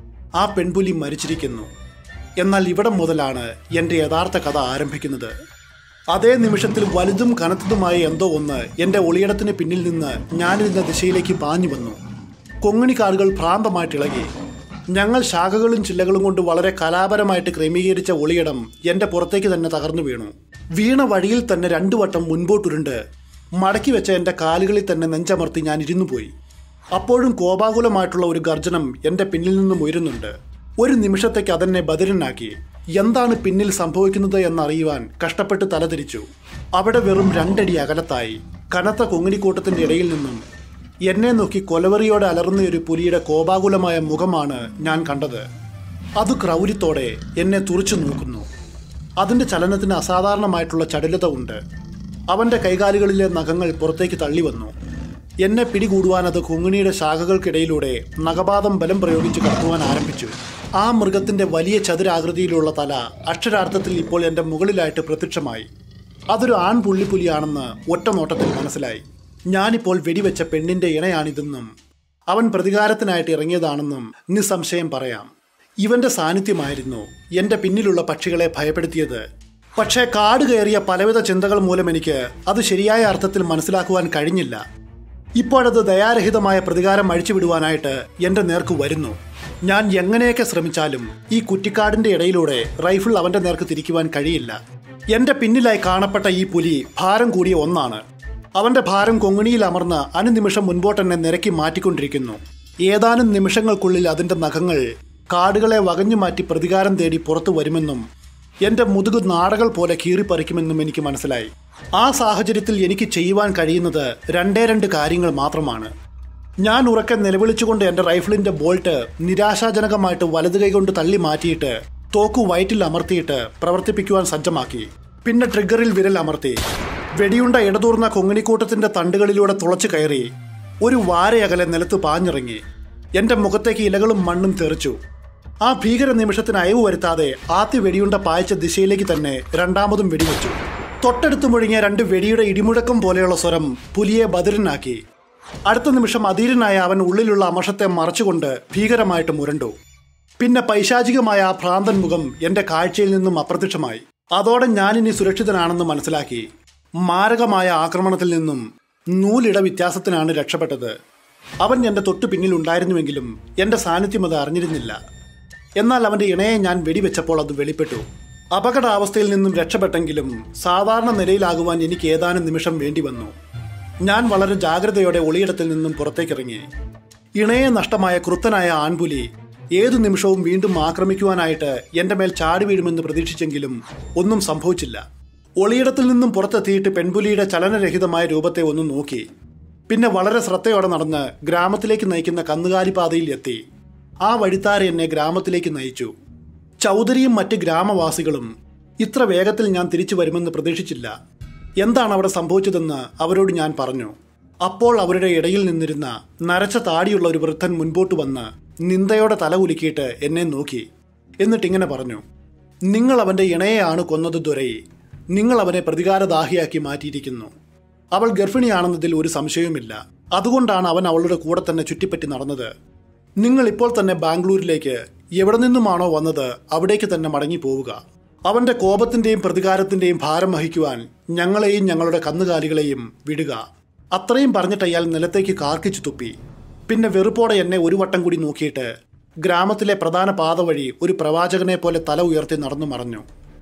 ആ പെൺപുലി മരിച്ചിരിക്കുന്നു എന്നാൽ ഇവിടം മുതലാണ് എൻ്റെ യഥാർത്ഥ കഥ ആരംഭിക്കുന്നത് അതേ നിമിഷത്തിൽ വലുതും കനത്തതുമായ എന്തോ ഒന്ന് എൻ്റെ ഒളിയിടത്തിന് പിന്നിൽ നിന്ന് ഞാനിരുന്ന ദിശയിലേക്ക് പാഞ്ഞു വന്നു കൊങ്ങിണിക്കാടുകൾ ഭ്രാന്തമായിട്ട് ഇളകി ഞങ്ങൾ ശാഖകളും ചില്ലകളും കൊണ്ട് വളരെ കലാപരമായിട്ട് ക്രമീകരിച്ച ഒളിയിടം എൻ്റെ പുറത്തേക്ക് തന്നെ തകർന്നു വീണു വീണ വഴിയിൽ തന്നെ രണ്ടു വട്ടം മുൻപോട്ടുരുണ്ട് മടക്കി വെച്ച എൻ്റെ കാലുകളിൽ തന്നെ നെഞ്ചമർത്തി ഞാൻ ഇരുന്നു പോയി അപ്പോഴും കോപാകുലമായിട്ടുള്ള ഒരു ഗർജനം എൻ്റെ പിന്നിൽ നിന്നും ഉയരുന്നുണ്ട് ഒരു നിമിഷത്തേക്ക് അതെന്നെ ബദിരനാക്കി എന്താണ് പിന്നിൽ സംഭവിക്കുന്നത് എന്നറിയുവാൻ കഷ്ടപ്പെട്ട് തലതിരിച്ചു അവിടെ വെറും രണ്ടടി അകലത്തായി കനത്ത കൊങ്ങിണിക്കൂട്ടത്തിന്റെ ഇടയിൽ നിന്നും എന്നെ നോക്കി കൊലവറിയോടെ അലർന്ന ഒരു പുലിയുടെ കോപാകുലമായ മുഖമാണ് ഞാൻ കണ്ടത് അത് ക്രൗര്യത്തോടെ എന്നെ തുറച്ചു നോക്കുന്നു അതിന്റെ ചലനത്തിന് അസാധാരണമായിട്ടുള്ള ചടുലത ഉണ്ട് അവന്റെ കൈകാലുകളിലെ നഖങ്ങൾ പുറത്തേക്ക് തള്ളി വന്നു എന്നെ പിടികൂടുവാൻ അത് കുങ്ങിണിയുടെ ശാഖകൾക്കിടയിലൂടെ നഖപാതം ബലം പ്രയോഗിച്ച് കടത്തുവാൻ ആരംഭിച്ചു ആ മൃഗത്തിന്റെ വലിയ ചതുരാകൃതിയിലുള്ള തല അക്ഷരാർത്ഥത്തിൽ ഇപ്പോൾ എൻ്റെ മുകളിലായിട്ട് പ്രത്യക്ഷമായി അതൊരു ആൺ പുള്ളിപ്പുലിയാണെന്ന് ഒറ്റ നോട്ടത്തിൽ മനസ്സിലായി ഞാനിപ്പോൾ വെടിവെച്ച പെണ്ണിന്റെ ഇണയാണിതെന്നും അവൻ പ്രതികാരത്തിനായിട്ട് ഇറങ്ങിയതാണെന്നും നിസ്സംശയം പറയാം ഇവന്റെ സാന്നിധ്യമായിരുന്നു എൻ്റെ പിന്നിലുള്ള പക്ഷികളെ ഭയപ്പെടുത്തിയത് പക്ഷേ കാട് കയറിയ പലവിധ ചിന്തകൾ മൂലം എനിക്ക് അത് ശരിയായ അർത്ഥത്തിൽ മനസ്സിലാക്കുവാൻ കഴിഞ്ഞില്ല ഇപ്പോഴത് ദയാരഹിതമായ പ്രതികാരം അഴിച്ചുവിടുവാനായിട്ട് എൻ്റെ നേർക്ക് വരുന്നു ഞാൻ എങ്ങനെയൊക്കെ ശ്രമിച്ചാലും ഈ കുറ്റിക്കാടിന്റെ ഇടയിലൂടെ റൈഫിൾ അവന്റെ നേർക്ക് തിരിക്കുവാൻ കഴിയില്ല എന്റെ പിന്നിലായി കാണപ്പെട്ട ഈ പുലി ഭാരം കൂടിയ ഒന്നാണ് അവന്റെ ഭാരം കൊങ്ങിണിയിൽ അമർന്ന് അനുനിമിഷം മുൻപോട്ടെന്നെ നിരക്കി മാറ്റിക്കൊണ്ടിരിക്കുന്നു ഏതാനും നിമിഷങ്ങൾക്കുള്ളിൽ അതിന്റെ നഖങ്ങൾ കാടുകളെ വകഞ്ഞു മാറ്റി പ്രതികാരം തേടി പുറത്തു വരുമെന്നും എന്റെ മുതുക് നാടകൾ പോലെ കീറിപ്പറിക്കുമെന്നും എനിക്ക് മനസ്സിലായി ആ സാഹചര്യത്തിൽ എനിക്ക് ചെയ്യുവാൻ കഴിയുന്നത് രണ്ടേ രണ്ട് കാര്യങ്ങൾ മാത്രമാണ് ഞാൻ ഉറക്കെ നിലവിളിച്ചുകൊണ്ട് എന്റെ റൈഫിളിന്റെ ബോൾട്ട് നിരാശാജനകമായിട്ട് വലതു കൈകൊണ്ട് തള്ളി മാറ്റിയിട്ട് തോക്കു വയറ്റിൽ അമർത്തിയിട്ട് പ്രവർത്തിപ്പിക്കുവാൻ സജ്ജമാക്കി പിന്നെ ട്രിഗറിൽ വിരൽ അമർത്തി വെടിയുണ്ട ഇടതൂർന്ന കൊങ്ങിണിക്കൂട്ടത്തിന്റെ തണ്ടുകളിലൂടെ തുളച്ചു കയറി ഒരു വാരയകലെ നിലത്ത് പാഞ്ഞിറങ്ങി എന്റെ മുഖത്തേക്ക് ഇലകളും മണ്ണും തെറിച്ചു ആ ഭീകര നിമിഷത്തിന് അയവ് വരുത്താതെ ആദ്യ വെടിയുണ്ട പായച്ച ദിശയിലേക്ക് തന്നെ രണ്ടാമതും വെടിവെച്ചു തൊട്ടടുത്ത് മുഴുങ്ങിയ രണ്ട് വെടിയുടെ ഇടിമുഴക്കം പോലെയുള്ള സ്വരം പുലിയെ ബദിരനാക്കി അടുത്ത നിമിഷം അധീരനായ അവൻ ഉള്ളിലുള്ള അമർഷത്തെ മറച്ചുകൊണ്ട് ഭീകരമായിട്ട് മുരണ്ടു പിന്നെ പൈശാചികമായ ആ ഭ്രാന്തൻ മുഖം എന്റെ കാഴ്ചയിൽ നിന്നും അപ്രത്യക്ഷമായി അതോടെ ഞാനിനി സുരക്ഷിതനാണെന്ന് മനസ്സിലാക്കി മാരകമായ ആക്രമണത്തിൽ നിന്നും നൂലിട വ്യത്യാസത്തിനാണ് രക്ഷപ്പെട്ടത് അവൻ എന്റെ തൊട്ടു പിന്നിൽ ഉണ്ടായിരുന്നുവെങ്കിലും എന്റെ സാന്നിധ്യം അത് അറിഞ്ഞിരുന്നില്ല എന്നാൽ അവന്റെ ഇണയെ ഞാൻ വെടിവെച്ചപ്പോൾ അത് വെളിപ്പെട്ടു അപകടാവസ്ഥയിൽ നിന്നും രക്ഷപ്പെട്ടെങ്കിലും സാധാരണ നിലയിലാകുവാൻ എനിക്ക് ഏതാനും നിമിഷം വേണ്ടി വന്നു ഞാൻ വളരെ ജാഗ്രതയോടെ ഒളിയിടത്തിൽ നിന്നും പുറത്തേക്കിറങ്ങി ഇണയെ നഷ്ടമായ ക്രുത്തനായ ആൺപുലി ഏതു നിമിഷവും വീണ്ടും ആക്രമിക്കുവാനായിട്ട് എന്റെ മേൽ ചാടി വീഴുമെന്ന് പ്രതീക്ഷിച്ചെങ്കിലും ഒന്നും സംഭവിച്ചില്ല ഒളിയിടത്തിൽ നിന്നും പുറത്തെത്തിയിട്ട് പെൺപുലിയുടെ ചലനരഹിതമായ രൂപത്തെ ഒന്ന് നോക്കി പിന്നെ വളരെ ശ്രദ്ധയോടെ നടന്ന് ഗ്രാമത്തിലേക്ക് നയിക്കുന്ന കന്നുകാലി പാതയിൽ എത്തി ആ വഴിത്താര എന്നെ ഗ്രാമത്തിലേക്ക് നയിച്ചു ചൗധരിയും മറ്റ് ഗ്രാമവാസികളും ഇത്ര വേഗത്തിൽ ഞാൻ തിരിച്ചു വരുമെന്ന് പ്രതീക്ഷിച്ചില്ല എന്താണ് അവിടെ സംഭവിച്ചതെന്ന് അവരോട് ഞാൻ പറഞ്ഞു അപ്പോൾ അവരുടെ ഇടയിൽ നിന്നിരുന്ന നരച്ച താടിയുള്ള ഒരു വൃദ്ധൻ മുൻപോട്ട് വന്ന് നിന്ദയോടെ തല കുലുക്കിയിട്ട് എന്നെ നോക്കി എന്നിട്ടിങ്ങനെ പറഞ്ഞു നിങ്ങൾ അവന്റെ ഇണയെയാണ് കൊന്നത് ദുരൈ നിങ്ങൾ അവനെ പ്രതികാരദാഹിയാക്കി മാറ്റിയിരിക്കുന്നു അവൾ ഗർഭിണിയാണെന്നതിൽ ഒരു സംശയവുമില്ല അതുകൊണ്ടാണ് അവൻ അവളുടെ കൂടെ തന്നെ ചുറ്റിപ്പറ്റി നടന്നത് നിങ്ങൾ ഇപ്പോൾ തന്നെ ബാംഗ്ലൂരിലേക്ക് എവിടെ നിന്നുമാണോ വന്നത് അവിടേക്ക് തന്നെ മടങ്ങി പോവുക അവന്റെ കോപത്തിന്റെയും പ്രതികാരത്തിന്റെയും ഭാരം വഹിക്കുവാൻ ഞങ്ങളെയും ഞങ്ങളുടെ കന്നുകാലികളെയും വിടുക അത്രയും പറഞ്ഞിട്ട് അയാൾ നിലത്തേക്ക് കാർക്കിച്ചു തുപ്പി പിന്നെ വെറുപ്പോടെ എന്നെ ഒരു വട്ടം കൂടി നോക്കിയിട്ട് ഗ്രാമത്തിലെ പ്രധാന പാത വഴി ഒരു പ്രവാചകനെ പോലെ തല ഉയർത്തി നടന്നു മറഞ്ഞു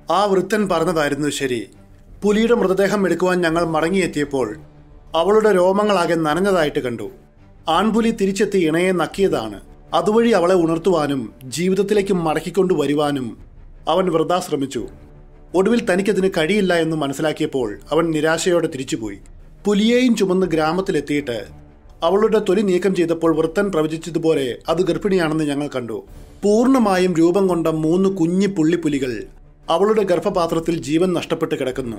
ആ വൃത്തൻ പറഞ്ഞതായിരുന്നു ശരി പുലിയുടെ മൃതദേഹം എടുക്കുവാൻ ഞങ്ങൾ മടങ്ങിയെത്തിയപ്പോൾ അവളുടെ രോമങ്ങളാകെ നനഞ്ഞതായിട്ട് കണ്ടു ആൺപുലി തിരിച്ചെത്തി ഇണയെ നക്കിയതാണ് അതുവഴി അവളെ ഉണർത്തുവാനും ജീവിതത്തിലേക്ക് മടക്കിക്കൊണ്ടു വരുവാനും അവൻ വൃഥാ ശ്രമിച്ചു ഒടുവിൽ തനിക്കതിന് കഴിയില്ല എന്ന് മനസ്സിലാക്കിയപ്പോൾ അവൻ നിരാശയോടെ തിരിച്ചുപോയി പുലിയെയും ചുമന്ന് ഗ്രാമത്തിലെത്തിയിട്ട് അവളുടെ തൊലി നീക്കം ചെയ്തപ്പോൾ വൃത്തൻ പ്രവചിച്ചതുപോലെ അത് ഗർഭിണിയാണെന്ന് ഞങ്ങൾ കണ്ടു പൂർണ്ണമായും രൂപം കൊണ്ട മൂന്ന് കുഞ്ഞി പുള്ളിപ്പുലികൾ അവളുടെ ഗർഭപാത്രത്തിൽ ജീവൻ നഷ്ടപ്പെട്ട് കിടക്കുന്നു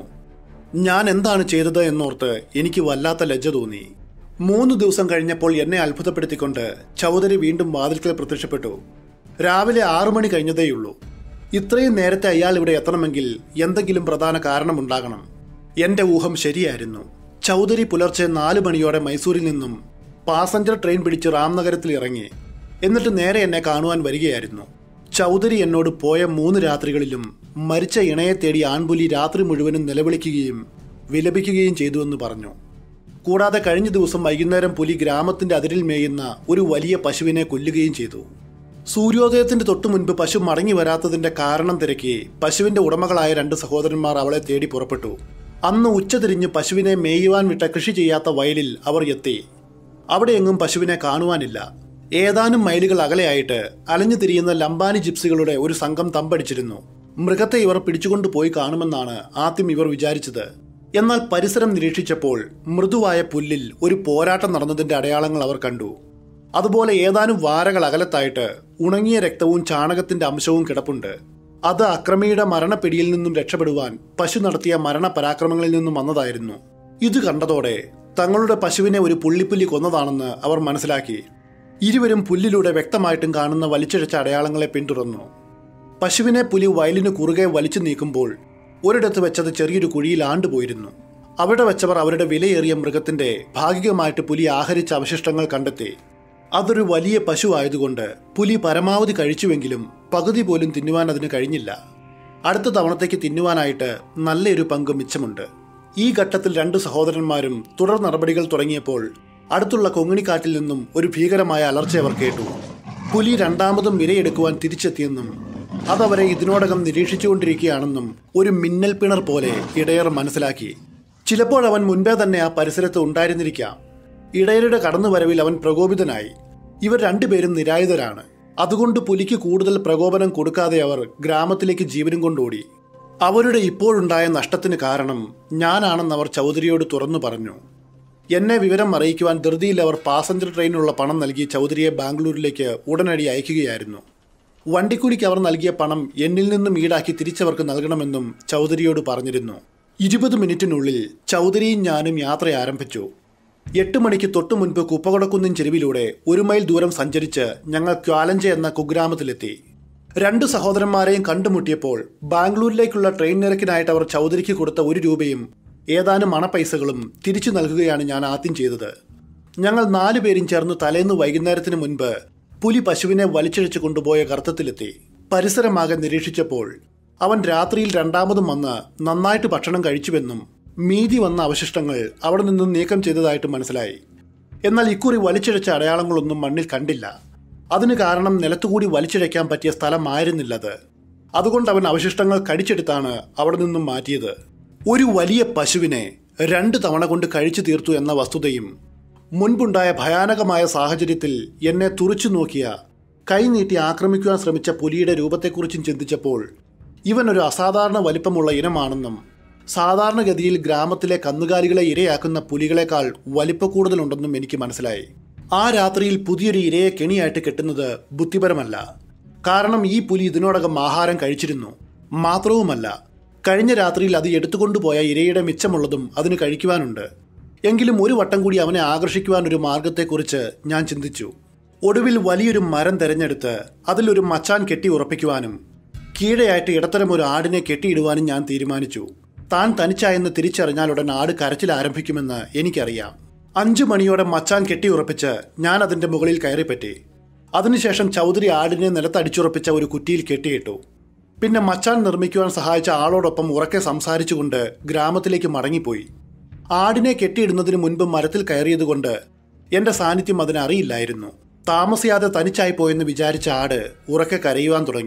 ഞാൻ എന്താണ് ചെയ്തത് എന്നോർത്ത് എനിക്ക് വല്ലാത്ത ലജ്ജ തോന്നി മൂന്ന് ദിവസം കഴിഞ്ഞപ്പോൾ എന്നെ അത്ഭുതപ്പെടുത്തിക്കൊണ്ട് ചൗധരി വീണ്ടും വാതിൽക്കൽ പ്രത്യക്ഷപ്പെട്ടു രാവിലെ ആറു മണി കഴിഞ്ഞതേയുള്ളൂ ഇത്രയും നേരത്തെ അയാൾ ഇവിടെ എത്തണമെങ്കിൽ എന്തെങ്കിലും പ്രധാന കാരണമുണ്ടാകണം എന്റെ ഊഹം ശരിയായിരുന്നു ചൗധരി പുലർച്ചെ നാലു മണിയോടെ മൈസൂരിൽ നിന്നും പാസഞ്ചർ ട്രെയിൻ പിടിച്ച് റാംനഗരത്തിൽ ഇറങ്ങി എന്നിട്ട് നേരെ എന്നെ കാണുവാൻ വരികയായിരുന്നു ചൗധരി എന്നോട് പോയ മൂന്ന് രാത്രികളിലും മരിച്ച ഇണയെ തേടി ആൺപുലി രാത്രി മുഴുവനും നിലവിളിക്കുകയും വിലപിക്കുകയും ചെയ്തുവെന്ന് പറഞ്ഞു കൂടാതെ കഴിഞ്ഞ ദിവസം വൈകുന്നേരം പുലി ഗ്രാമത്തിന്റെ അതിരിൽ മേയുന്ന ഒരു വലിയ പശുവിനെ കൊല്ലുകയും ചെയ്തു സൂര്യോദയത്തിന്റെ തൊട്ടു മുൻപ് പശു മടങ്ങി വരാത്തതിന്റെ കാരണം തിരക്കി പശുവിന്റെ ഉടമകളായ രണ്ട് സഹോദരന്മാർ അവളെ തേടി പുറപ്പെട്ടു അന്ന് ഉച്ചതിരിഞ്ഞ് പശുവിനെ മേയുവാൻ വിട്ട കൃഷി ചെയ്യാത്ത വയലിൽ അവർ എത്തി അവിടെയെങ്ങും പശുവിനെ കാണുവാനില്ല ഏതാനും മൈലുകൾ അകലെയായിട്ട് അലഞ്ഞു തിരിയുന്ന ലംബാനി ജിപ്സികളുടെ ഒരു സംഘം തമ്പടിച്ചിരുന്നു മൃഗത്തെ ഇവർ പിടിച്ചുകൊണ്ടു പോയി കാണുമെന്നാണ് ആദ്യം ഇവർ വിചാരിച്ചത് എന്നാൽ പരിസരം നിരീക്ഷിച്ചപ്പോൾ മൃദുവായ പുല്ലിൽ ഒരു പോരാട്ടം നടന്നതിന്റെ അടയാളങ്ങൾ അവർ കണ്ടു അതുപോലെ ഏതാനും വാരകൾ അകലത്തായിട്ട് ഉണങ്ങിയ രക്തവും ചാണകത്തിന്റെ അംശവും കിടപ്പുണ്ട് അത് അക്രമിയുടെ മരണപ്പിടിയിൽ നിന്നും രക്ഷപ്പെടുവാൻ പശു നടത്തിയ മരണ പരാക്രമങ്ങളിൽ നിന്നും വന്നതായിരുന്നു ഇത് കണ്ടതോടെ തങ്ങളുടെ പശുവിനെ ഒരു പുള്ളിപ്പുല്ലി കൊന്നതാണെന്ന് അവർ മനസ്സിലാക്കി ഇരുവരും പുല്ലിലൂടെ വ്യക്തമായിട്ടും കാണുന്ന വലിച്ചിഴച്ച അടയാളങ്ങളെ പിന്തുടർന്നു പശുവിനെ പുലി വയലിന് കുറുകെ വലിച്ചു നീക്കുമ്പോൾ ഒരിടത്ത് വെച്ചത് ചെറിയൊരു കുഴിയിൽ ആണ്ടുപോയിരുന്നു അവിടെ വെച്ചവർ അവരുടെ വിലയേറിയ മൃഗത്തിന്റെ ഭാഗികമായിട്ട് പുലി ആഹരിച്ച അവശിഷ്ടങ്ങൾ കണ്ടെത്തി അതൊരു വലിയ പശു ആയതുകൊണ്ട് പുലി പരമാവധി കഴിച്ചുവെങ്കിലും പകുതി പോലും തിന്നുവാൻ അതിന് കഴിഞ്ഞില്ല അടുത്ത തവണത്തേക്ക് തിന്നുവാനായിട്ട് നല്ലൊരു പങ്ക് മിച്ചമുണ്ട് ഈ ഘട്ടത്തിൽ രണ്ട് സഹോദരന്മാരും തുടർ നടപടികൾ തുടങ്ങിയപ്പോൾ അടുത്തുള്ള കൊങ്ങിണിക്കാട്ടിൽ നിന്നും ഒരു ഭീകരമായ അലർച്ച അവർ കേട്ടു പുലി രണ്ടാമതും ഇരയെടുക്കുവാൻ തിരിച്ചെത്തിയെന്നും അതവരെ ഇതിനോടകം നിരീക്ഷിച്ചുകൊണ്ടിരിക്കുകയാണെന്നും ഒരു മിന്നൽ പിണർ പോലെ ഇടയർ മനസ്സിലാക്കി ചിലപ്പോൾ അവൻ മുൻപേ തന്നെ ആ പരിസരത്ത് ഉണ്ടായിരുന്നിരിക്കാം ഇടയരുടെ കടന്നുവരവിൽ അവൻ പ്രകോപിതനായി ഇവർ രണ്ടുപേരും നിരായുധരാണ് അതുകൊണ്ട് പുലിക്ക് കൂടുതൽ പ്രകോപനം കൊടുക്കാതെ അവർ ഗ്രാമത്തിലേക്ക് ജീവനും കൊണ്ടോടി അവരുടെ ഇപ്പോഴുണ്ടായ നഷ്ടത്തിന് കാരണം ഞാനാണെന്ന് അവർ ചൗധരിയോട് തുറന്നു പറഞ്ഞു എന്നെ വിവരം അറിയിക്കുവാൻ ധൃതിയിൽ അവർ പാസഞ്ചർ ട്രെയിനുള്ള പണം നൽകി ചൗധരിയെ ബാംഗ്ലൂരിലേക്ക് ഉടനടി അയക്കുകയായിരുന്നു വണ്ടിക്കൂലിക്ക് അവർ നൽകിയ പണം എന്നിൽ നിന്നും ഈടാക്കി തിരിച്ചവർക്ക് നൽകണമെന്നും ചൗധരിയോട് പറഞ്ഞിരുന്നു ഇരുപത് മിനിറ്റിനുള്ളിൽ ചൗധരിയും ഞാനും യാത്ര ആരംഭിച്ചു എട്ട് മണിക്ക് തൊട്ടു മുൻപ് കുപ്പകൊടക്കുന്നിൻ ചെരുവിലൂടെ ഒരു മൈൽ ദൂരം സഞ്ചരിച്ച് ഞങ്ങൾ ക്വാലഞ്ച എന്ന കുഗ്രാമത്തിലെത്തി രണ്ട് സഹോദരന്മാരെയും കണ്ടുമുട്ടിയപ്പോൾ ബാംഗ്ലൂരിലേക്കുള്ള ട്രെയിൻ നിരക്കിനായിട്ട് അവർ ചൗധരിക്ക് കൊടുത്ത ഒരു രൂപയും ഏതാനും മണപ്പൈസകളും തിരിച്ചു നൽകുകയാണ് ഞാൻ ആദ്യം ചെയ്തത് ഞങ്ങൾ നാലുപേരും ചേർന്ന് തലേന്ന് വൈകുന്നേരത്തിന് മുൻപ് പുലി പശുവിനെ വലിച്ചിഴച്ചു കൊണ്ടുപോയ ഗർത്തത്തിലെത്തി പരിസരമാകെ നിരീക്ഷിച്ചപ്പോൾ അവൻ രാത്രിയിൽ രണ്ടാമതും വന്ന് നന്നായിട്ട് ഭക്ഷണം കഴിച്ചുവെന്നും മീതി വന്ന അവശിഷ്ടങ്ങൾ അവിടെ നിന്നും നീക്കം ചെയ്തതായിട്ട് മനസ്സിലായി എന്നാൽ ഇക്കുറി വലിച്ചിഴച്ച അടയാളങ്ങളൊന്നും മണ്ണിൽ കണ്ടില്ല അതിന് കാരണം നിലത്തുകൂടി വലിച്ചിഴയ്ക്കാൻ പറ്റിയ സ്ഥലമായിരുന്നില്ലത് അതുകൊണ്ട് അവൻ അവശിഷ്ടങ്ങൾ കടിച്ചെടുത്താണ് അവിടെ നിന്നും മാറ്റിയത് ഒരു വലിയ പശുവിനെ രണ്ട് തവണ കൊണ്ട് കഴിച്ചു തീർത്തു എന്ന വസ്തുതയും മുൻപുണ്ടായ ഭയാനകമായ സാഹചര്യത്തിൽ എന്നെ തുറച്ചു നോക്കിയ കൈനീട്ടി ആക്രമിക്കുവാൻ ശ്രമിച്ച പുലിയുടെ രൂപത്തെക്കുറിച്ചും ചിന്തിച്ചപ്പോൾ ഇവൻ ഒരു അസാധാരണ വലിപ്പമുള്ള ഇനമാണെന്നും സാധാരണഗതിയിൽ ഗ്രാമത്തിലെ കന്നുകാലികളെ ഇരയാക്കുന്ന പുലികളെക്കാൾ വലിപ്പ കൂടുതലുണ്ടെന്നും എനിക്ക് മനസ്സിലായി ആ രാത്രിയിൽ പുതിയൊരു ഇരയെ കെണിയായിട്ട് കെട്ടുന്നത് ബുദ്ധിപരമല്ല കാരണം ഈ പുലി ഇതിനോടകം ആഹാരം കഴിച്ചിരുന്നു മാത്രവുമല്ല കഴിഞ്ഞ രാത്രിയിൽ അത് എടുത്തുകൊണ്ടുപോയ ഇരയുടെ മിച്ചമുള്ളതും അതിന് കഴിക്കുവാനുണ്ട് എങ്കിലും ഒരു വട്ടം കൂടി അവനെ ആകർഷിക്കുവാൻ ഒരു മാർഗത്തെക്കുറിച്ച് ഞാൻ ചിന്തിച്ചു ഒടുവിൽ വലിയൊരു മരം തെരഞ്ഞെടുത്ത് അതിലൊരു മച്ചാൻ കെട്ടി ഉറപ്പിക്കുവാനും കീഴെയായിട്ട് ഇടത്തരം ഒരു ആടിനെ കെട്ടിയിടുവാനും ഞാൻ തീരുമാനിച്ചു താൻ തനിച്ചായെന്ന് തിരിച്ചറിഞ്ഞാലുടൻ ആട് കരച്ചിൽ ആരംഭിക്കുമെന്ന് എനിക്കറിയാം അഞ്ചു മണിയോടെ മച്ചാൻ കെട്ടിയുറപ്പിച്ച് ഞാൻ അതിന്റെ മുകളിൽ കയറിപ്പറ്റി അതിനുശേഷം ചൗധരി ആടിനെ നിലത്തടിച്ചുറപ്പിച്ച ഒരു കുറ്റിയിൽ കെട്ടിയിട്ടു പിന്നെ മച്ചാൻ നിർമ്മിക്കുവാൻ സഹായിച്ച ആളോടൊപ്പം ഉറക്കെ സംസാരിച്ചുകൊണ്ട് ഗ്രാമത്തിലേക്ക് മടങ്ങിപ്പോയി ആടിനെ കെട്ടിയിടുന്നതിന് മുൻപ് മരത്തിൽ കയറിയതുകൊണ്ട് എന്റെ സാന്നിധ്യം അതിനറിയില്ലായിരുന്നു താമസിയാതെ തനിച്ചായി പോയെന്ന് വിചാരിച്ച ആട് ഉറക്കെ കരയുവാൻ തുടങ്ങി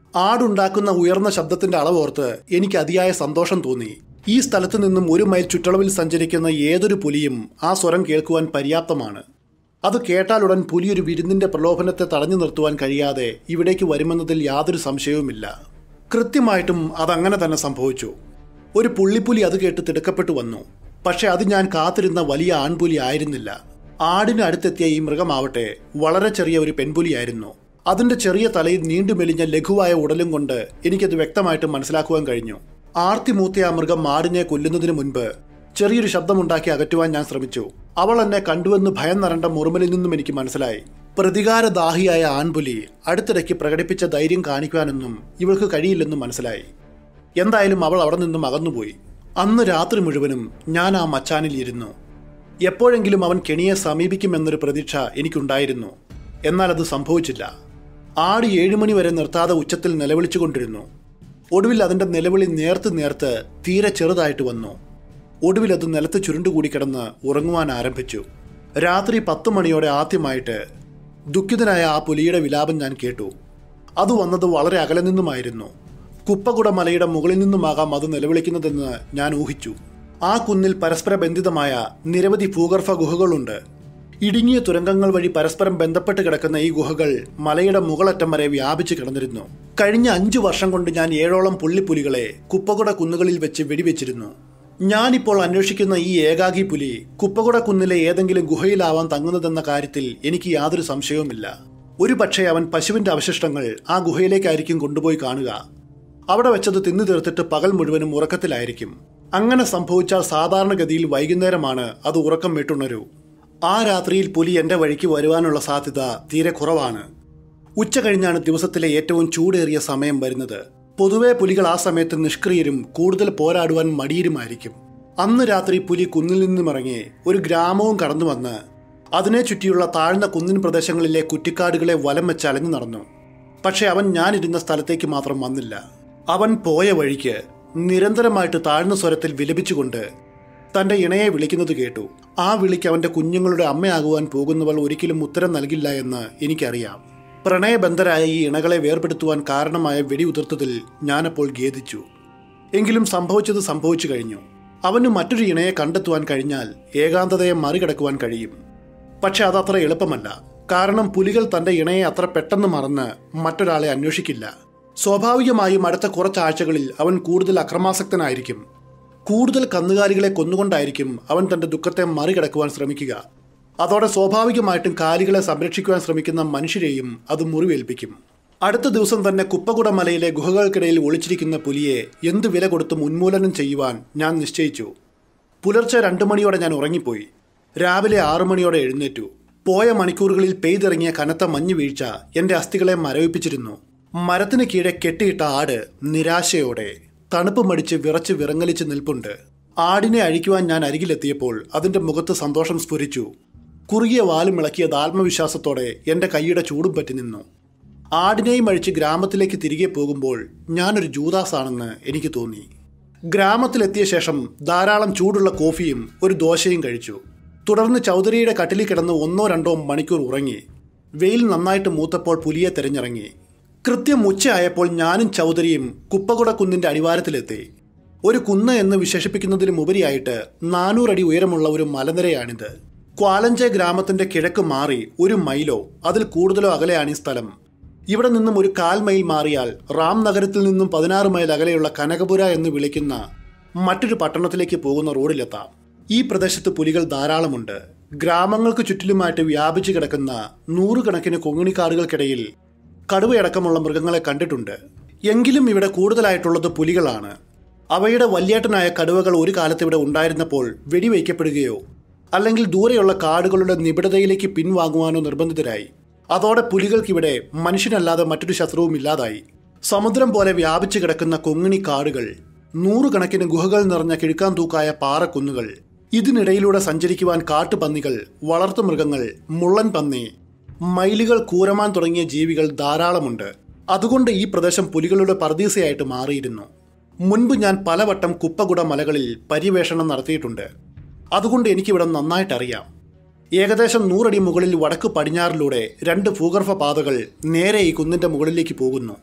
ആടുണ്ടാക്കുന്ന ഉയർന്ന ശബ്ദത്തിന്റെ അളവോർത്ത് എനിക്ക് അതിയായ സന്തോഷം തോന്നി ഈ സ്ഥലത്ത് നിന്നും ഒരു മൈൽ ചുറ്റളവിൽ സഞ്ചരിക്കുന്ന ഏതൊരു പുലിയും ആ സ്വരം കേൾക്കുവാൻ പര്യാപ്തമാണ് അത് കേട്ടാലുടൻ പുലി ഒരു വിരുന്നിന്റെ പ്രലോഭനത്തെ തടഞ്ഞു നിർത്തുവാൻ കഴിയാതെ ഇവിടേക്ക് വരുമെന്നതിൽ യാതൊരു സംശയവുമില്ല കൃത്യമായിട്ടും അതങ്ങനെ തന്നെ സംഭവിച്ചു ഒരു പുള്ളിപ്പുലി അത് കേട്ട് തിടുക്കപ്പെട്ടു വന്നു പക്ഷെ അത് ഞാൻ കാത്തിരുന്ന വലിയ ആൺപുലി ആയിരുന്നില്ല ആടിന് അടുത്തെത്തിയ ഈ മൃഗമാവട്ടെ വളരെ ചെറിയ ഒരു പെൺപുലിയായിരുന്നു അതിന്റെ ചെറിയ തലയിൽ നീണ്ടു മെലിഞ്ഞ ലഘുവായ ഉടലും കൊണ്ട് എനിക്കത് വ്യക്തമായിട്ട് മനസ്സിലാക്കുവാൻ കഴിഞ്ഞു ആർത്തിമൂത്തിയ ആ മൃഗം ആടിനെ കൊല്ലുന്നതിന് മുൻപ് ചെറിയൊരു ശബ്ദമുണ്ടാക്കി അകറ്റുവാൻ ഞാൻ ശ്രമിച്ചു അവൾ എന്നെ കണ്ടുവെന്ന് ഭയം നിറണ്ട മുറുമലിൽ നിന്നും എനിക്ക് മനസ്സിലായി പ്രതികാരദാഹിയായ ആൺപുലി അടുത്തിടയ്ക്ക് പ്രകടിപ്പിച്ച ധൈര്യം കാണിക്കുവാനൊന്നും ഇവൾക്ക് കഴിയില്ലെന്നും മനസ്സിലായി എന്തായാലും അവൾ അവിടെ നിന്നും അകന്നുപോയി അന്ന് രാത്രി മുഴുവനും ഞാൻ ആ മച്ചാനിൽ ഇരുന്നു എപ്പോഴെങ്കിലും അവൻ കെണിയെ സമീപിക്കുമെന്നൊരു പ്രതീക്ഷ എനിക്കുണ്ടായിരുന്നു എന്നാൽ അത് സംഭവിച്ചില്ല ആട് ഏഴുമണി വരെ നിർത്താതെ ഉച്ചത്തിൽ നിലവിളിച്ചുകൊണ്ടിരുന്നു ഒടുവിൽ അതിന്റെ നിലവിളി നേർത്ത് നേർത്ത് തീരെ ചെറുതായിട്ട് വന്നു ഒടുവിൽ അത് നിലത്ത് ചുരുണ്ടുകൂടി കിടന്ന് ഉറങ്ങുവാൻ ആരംഭിച്ചു രാത്രി പത്ത് മണിയോടെ ആദ്യമായിട്ട് ദുഃഖിതനായ ആ പുലിയുടെ വിലാപം ഞാൻ കേട്ടു അത് വന്നത് വളരെ അകലെ നിന്നുമായിരുന്നു കുപ്പകുട മലയുടെ മുകളിൽ നിന്നുമാകാം അത് നിലവിളിക്കുന്നതെന്ന് ഞാൻ ഊഹിച്ചു ആ കുന്നിൽ പരസ്പര ബന്ധിതമായ നിരവധി ഭൂഗർഭ ഗുഹകളുണ്ട് ഇടുങ്ങിയ തുരങ്കങ്ങൾ വഴി പരസ്പരം ബന്ധപ്പെട്ട് കിടക്കുന്ന ഈ ഗുഹകൾ മലയുടെ മുകളറ്റം വരെ വ്യാപിച്ചു കിടന്നിരുന്നു കഴിഞ്ഞ അഞ്ചു വർഷം കൊണ്ട് ഞാൻ ഏഴോളം പുള്ളിപ്പുലികളെ കുപ്പകുട കുന്നുകളിൽ വെച്ച് വെടിവെച്ചിരുന്നു ഞാനിപ്പോൾ അന്വേഷിക്കുന്ന ഈ ഏകാഗി പുലി കുപ്പകുട കുന്നിലെ ഏതെങ്കിലും ഗുഹയിലാവാൻ തങ്ങുന്നതെന്ന കാര്യത്തിൽ എനിക്ക് യാതൊരു സംശയവുമില്ല ഒരു പക്ഷേ അവൻ പശുവിന്റെ അവശിഷ്ടങ്ങൾ ആ ഗുഹയിലേക്കായിരിക്കും കൊണ്ടുപോയി കാണുക അവിടെ വെച്ചത് തിന്നു തീർത്തിട്ട് പകൽ മുഴുവനും ഉറക്കത്തിലായിരിക്കും അങ്ങനെ സംഭവിച്ചാൽ സാധാരണഗതിയിൽ വൈകുന്നേരമാണ് അത് ഉറക്കം വിട്ടുണരൂ ആ രാത്രിയിൽ പുലി എന്റെ വഴിക്ക് വരുവാനുള്ള സാധ്യത തീരെ കുറവാണ് ഉച്ച കഴിഞ്ഞാണ് ദിവസത്തിലെ ഏറ്റവും ചൂടേറിയ സമയം വരുന്നത് പൊതുവെ പുലികൾ ആ സമയത്ത് നിഷ്ക്രിയരും കൂടുതൽ പോരാടുവാൻ മടിയരുമായിരിക്കും അന്ന് രാത്രി പുലി കുന്നിൽ നിന്നുമിറങ്ങി ഒരു ഗ്രാമവും കടന്നു വന്ന് അതിനെ ചുറ്റിയുള്ള താഴ്ന്ന കുന്നിൻ പ്രദേശങ്ങളിലെ കുറ്റിക്കാടുകളെ വലം വെച്ച് അലഞ്ഞു നടന്നു പക്ഷെ അവൻ ഞാനിരുന്ന സ്ഥലത്തേക്ക് മാത്രം വന്നില്ല അവൻ പോയ വഴിക്ക് നിരന്തരമായിട്ട് താഴ്ന്ന സ്വരത്തിൽ വിലപിച്ചുകൊണ്ട് തന്റെ ഇണയെ വിളിക്കുന്നത് കേട്ടു ആ വിളിക്ക് അവന്റെ കുഞ്ഞുങ്ങളുടെ അമ്മയാകുവാൻ പോകുന്നവൾ ഒരിക്കലും ഉത്തരം നൽകില്ല എന്ന് എനിക്കറിയാം പ്രണയബന്ധരായ ഈ ഇണകളെ വേർപെടുത്തുവാൻ കാരണമായ വെടിയുതിർത്തതിൽ ഞാനപ്പോൾ ഖേദിച്ചു എങ്കിലും സംഭവിച്ചത് സംഭവിച്ചു കഴിഞ്ഞു അവന് മറ്റൊരു ഇണയെ കണ്ടെത്തുവാൻ കഴിഞ്ഞാൽ ഏകാന്തതയെ മറികടക്കുവാൻ കഴിയും പക്ഷെ അതത്ര എളുപ്പമല്ല കാരണം പുലികൾ തന്റെ ഇണയെ അത്ര പെട്ടെന്ന് മറന്ന് മറ്റൊരാളെ അന്വേഷിക്കില്ല സ്വാഭാവികമായും അടുത്ത കുറച്ചാഴ്ചകളിൽ അവൻ കൂടുതൽ അക്രമാസക്തനായിരിക്കും കൂടുതൽ കന്നുകാലികളെ കൊന്നുകൊണ്ടായിരിക്കും അവൻ തന്റെ ദുഃഖത്തെ മറികടക്കുവാൻ ശ്രമിക്കുക അതോടെ സ്വാഭാവികമായിട്ടും കാലികളെ സംരക്ഷിക്കുവാൻ ശ്രമിക്കുന്ന മനുഷ്യരെയും അത് മുറിവേൽപ്പിക്കും അടുത്ത ദിവസം തന്നെ കുപ്പകുട മലയിലെ ഗുഹകൾക്കിടയിൽ ഒളിച്ചിരിക്കുന്ന പുലിയെ എന്ത് വില കൊടുത്തും ഉന്മൂലനം ചെയ്യുവാൻ ഞാൻ നിശ്ചയിച്ചു പുലർച്ചെ രണ്ടു മണിയോടെ ഞാൻ ഉറങ്ങിപ്പോയി രാവിലെ ആറു മണിയോടെ എഴുന്നേറ്റു പോയ മണിക്കൂറുകളിൽ പെയ്തിറങ്ങിയ കനത്ത മഞ്ഞു വീഴ്ച എന്റെ അസ്ഥികളെ മരവിപ്പിച്ചിരുന്നു മരത്തിന് കീഴെ കെട്ടിയിട്ട ആട് നിരാശയോടെ തണുപ്പ് മടിച്ച് വിറച്ച് വിറങ്ങലിച്ച് നിൽപ്പുണ്ട് ആടിനെ അഴിക്കുവാൻ ഞാൻ അരികിലെത്തിയപ്പോൾ അതിന്റെ മുഖത്ത് സന്തോഷം സ്ഫുരിച്ചു കുറുകിയ വാലും ഇളക്കിയത് ആത്മവിശ്വാസത്തോടെ എന്റെ കൈയുടെ ചൂടും പറ്റി നിന്നു ആടിനെയും അഴിച്ച് ഗ്രാമത്തിലേക്ക് തിരികെ പോകുമ്പോൾ ഞാനൊരു ജൂദാസാണെന്ന് എനിക്ക് തോന്നി ഗ്രാമത്തിലെത്തിയ ശേഷം ധാരാളം ചൂടുള്ള കോഫിയും ഒരു ദോശയും കഴിച്ചു തുടർന്ന് ചൗധരിയുടെ കട്ടിലിൽ കിടന്ന് ഒന്നോ രണ്ടോ മണിക്കൂർ ഉറങ്ങി വെയിൽ നന്നായിട്ട് മൂത്തപ്പോൾ പുലിയെ തെരഞ്ഞിറങ്ങി കൃത്യം ഉച്ചയായപ്പോൾ ഞാനും ചൗധരിയും കുപ്പകുട കുന്നിന്റെ അടിവാരത്തിലെത്തി ഒരു കുന്ന് എന്ന് വിശേഷിപ്പിക്കുന്നതിലും ഉപരിയായിട്ട് നാനൂറടി ഉയരമുള്ള ഒരു മലനിരയാണിത് ക്വാലഞ്ചെ ഗ്രാമത്തിന്റെ കിഴക്ക് മാറി ഒരു മൈലോ അതിൽ കൂടുതലോ അകലെയാണ് ഈ സ്ഥലം ഇവിടെ നിന്നും ഒരു കാൽ മൈൽ മാറിയാൽ റാം നഗരത്തിൽ നിന്നും പതിനാറ് മൈൽ അകലെയുള്ള കനകപുര എന്ന് വിളിക്കുന്ന മറ്റൊരു പട്ടണത്തിലേക്ക് പോകുന്ന റോഡിലെത്താം ഈ പ്രദേശത്ത് പുലികൾ ധാരാളമുണ്ട് ഗ്രാമങ്ങൾക്ക് ചുറ്റിലുമായിട്ട് വ്യാപിച്ചു കിടക്കുന്ന നൂറുകണക്കിന് കൊങ്ങിണിക്കാടുകൾക്കിടയിൽ കടുവയടക്കമുള്ള മൃഗങ്ങളെ കണ്ടിട്ടുണ്ട് എങ്കിലും ഇവിടെ കൂടുതലായിട്ടുള്ളത് പുലികളാണ് അവയുടെ വല്യേട്ടനായ കടുവകൾ ഒരു കാലത്ത് ഇവിടെ ഉണ്ടായിരുന്നപ്പോൾ വെടിവയ്ക്കപ്പെടുകയോ അല്ലെങ്കിൽ ദൂരെയുള്ള കാടുകളുടെ നിബിഡതയിലേക്ക് പിൻവാങ്ങുവാനോ നിർബന്ധിതരായി അതോടെ പുലികൾക്കിവിടെ മനുഷ്യനല്ലാതെ മറ്റൊരു ശത്രുവും ഇല്ലാതായി സമുദ്രം പോലെ വ്യാപിച്ചു കിടക്കുന്ന കൊങ്ങിണി കാടുകൾ നൂറുകണക്കിന് ഗുഹകൾ നിറഞ്ഞ കിഴുക്കാൻ തൂക്കായ പാറക്കുന്നുകൾ ഇതിനിടയിലൂടെ സഞ്ചരിക്കുവാൻ കാട്ടുപന്നികൾ വളർത്തുമൃഗങ്ങൾ മുള്ളൻ പന്നി മയിലുകൾ കൂരമാൻ തുടങ്ങിയ ജീവികൾ ധാരാളമുണ്ട് അതുകൊണ്ട് ഈ പ്രദേശം പുലികളുടെ പർദീസയായിട്ട് മാറിയിരുന്നു മുൻപ് ഞാൻ പലവട്ടം കുപ്പകുട മലകളിൽ പര്യവേഷണം നടത്തിയിട്ടുണ്ട് അതുകൊണ്ട് എനിക്കിവിടെ നന്നായിട്ടറിയാം ഏകദേശം നൂറടി മുകളിൽ വടക്ക് പടിഞ്ഞാറിലൂടെ രണ്ട് ഭൂഗർഭ പാതകൾ നേരെ ഈ കുന്നിന്റെ മുകളിലേക്ക് പോകുന്നു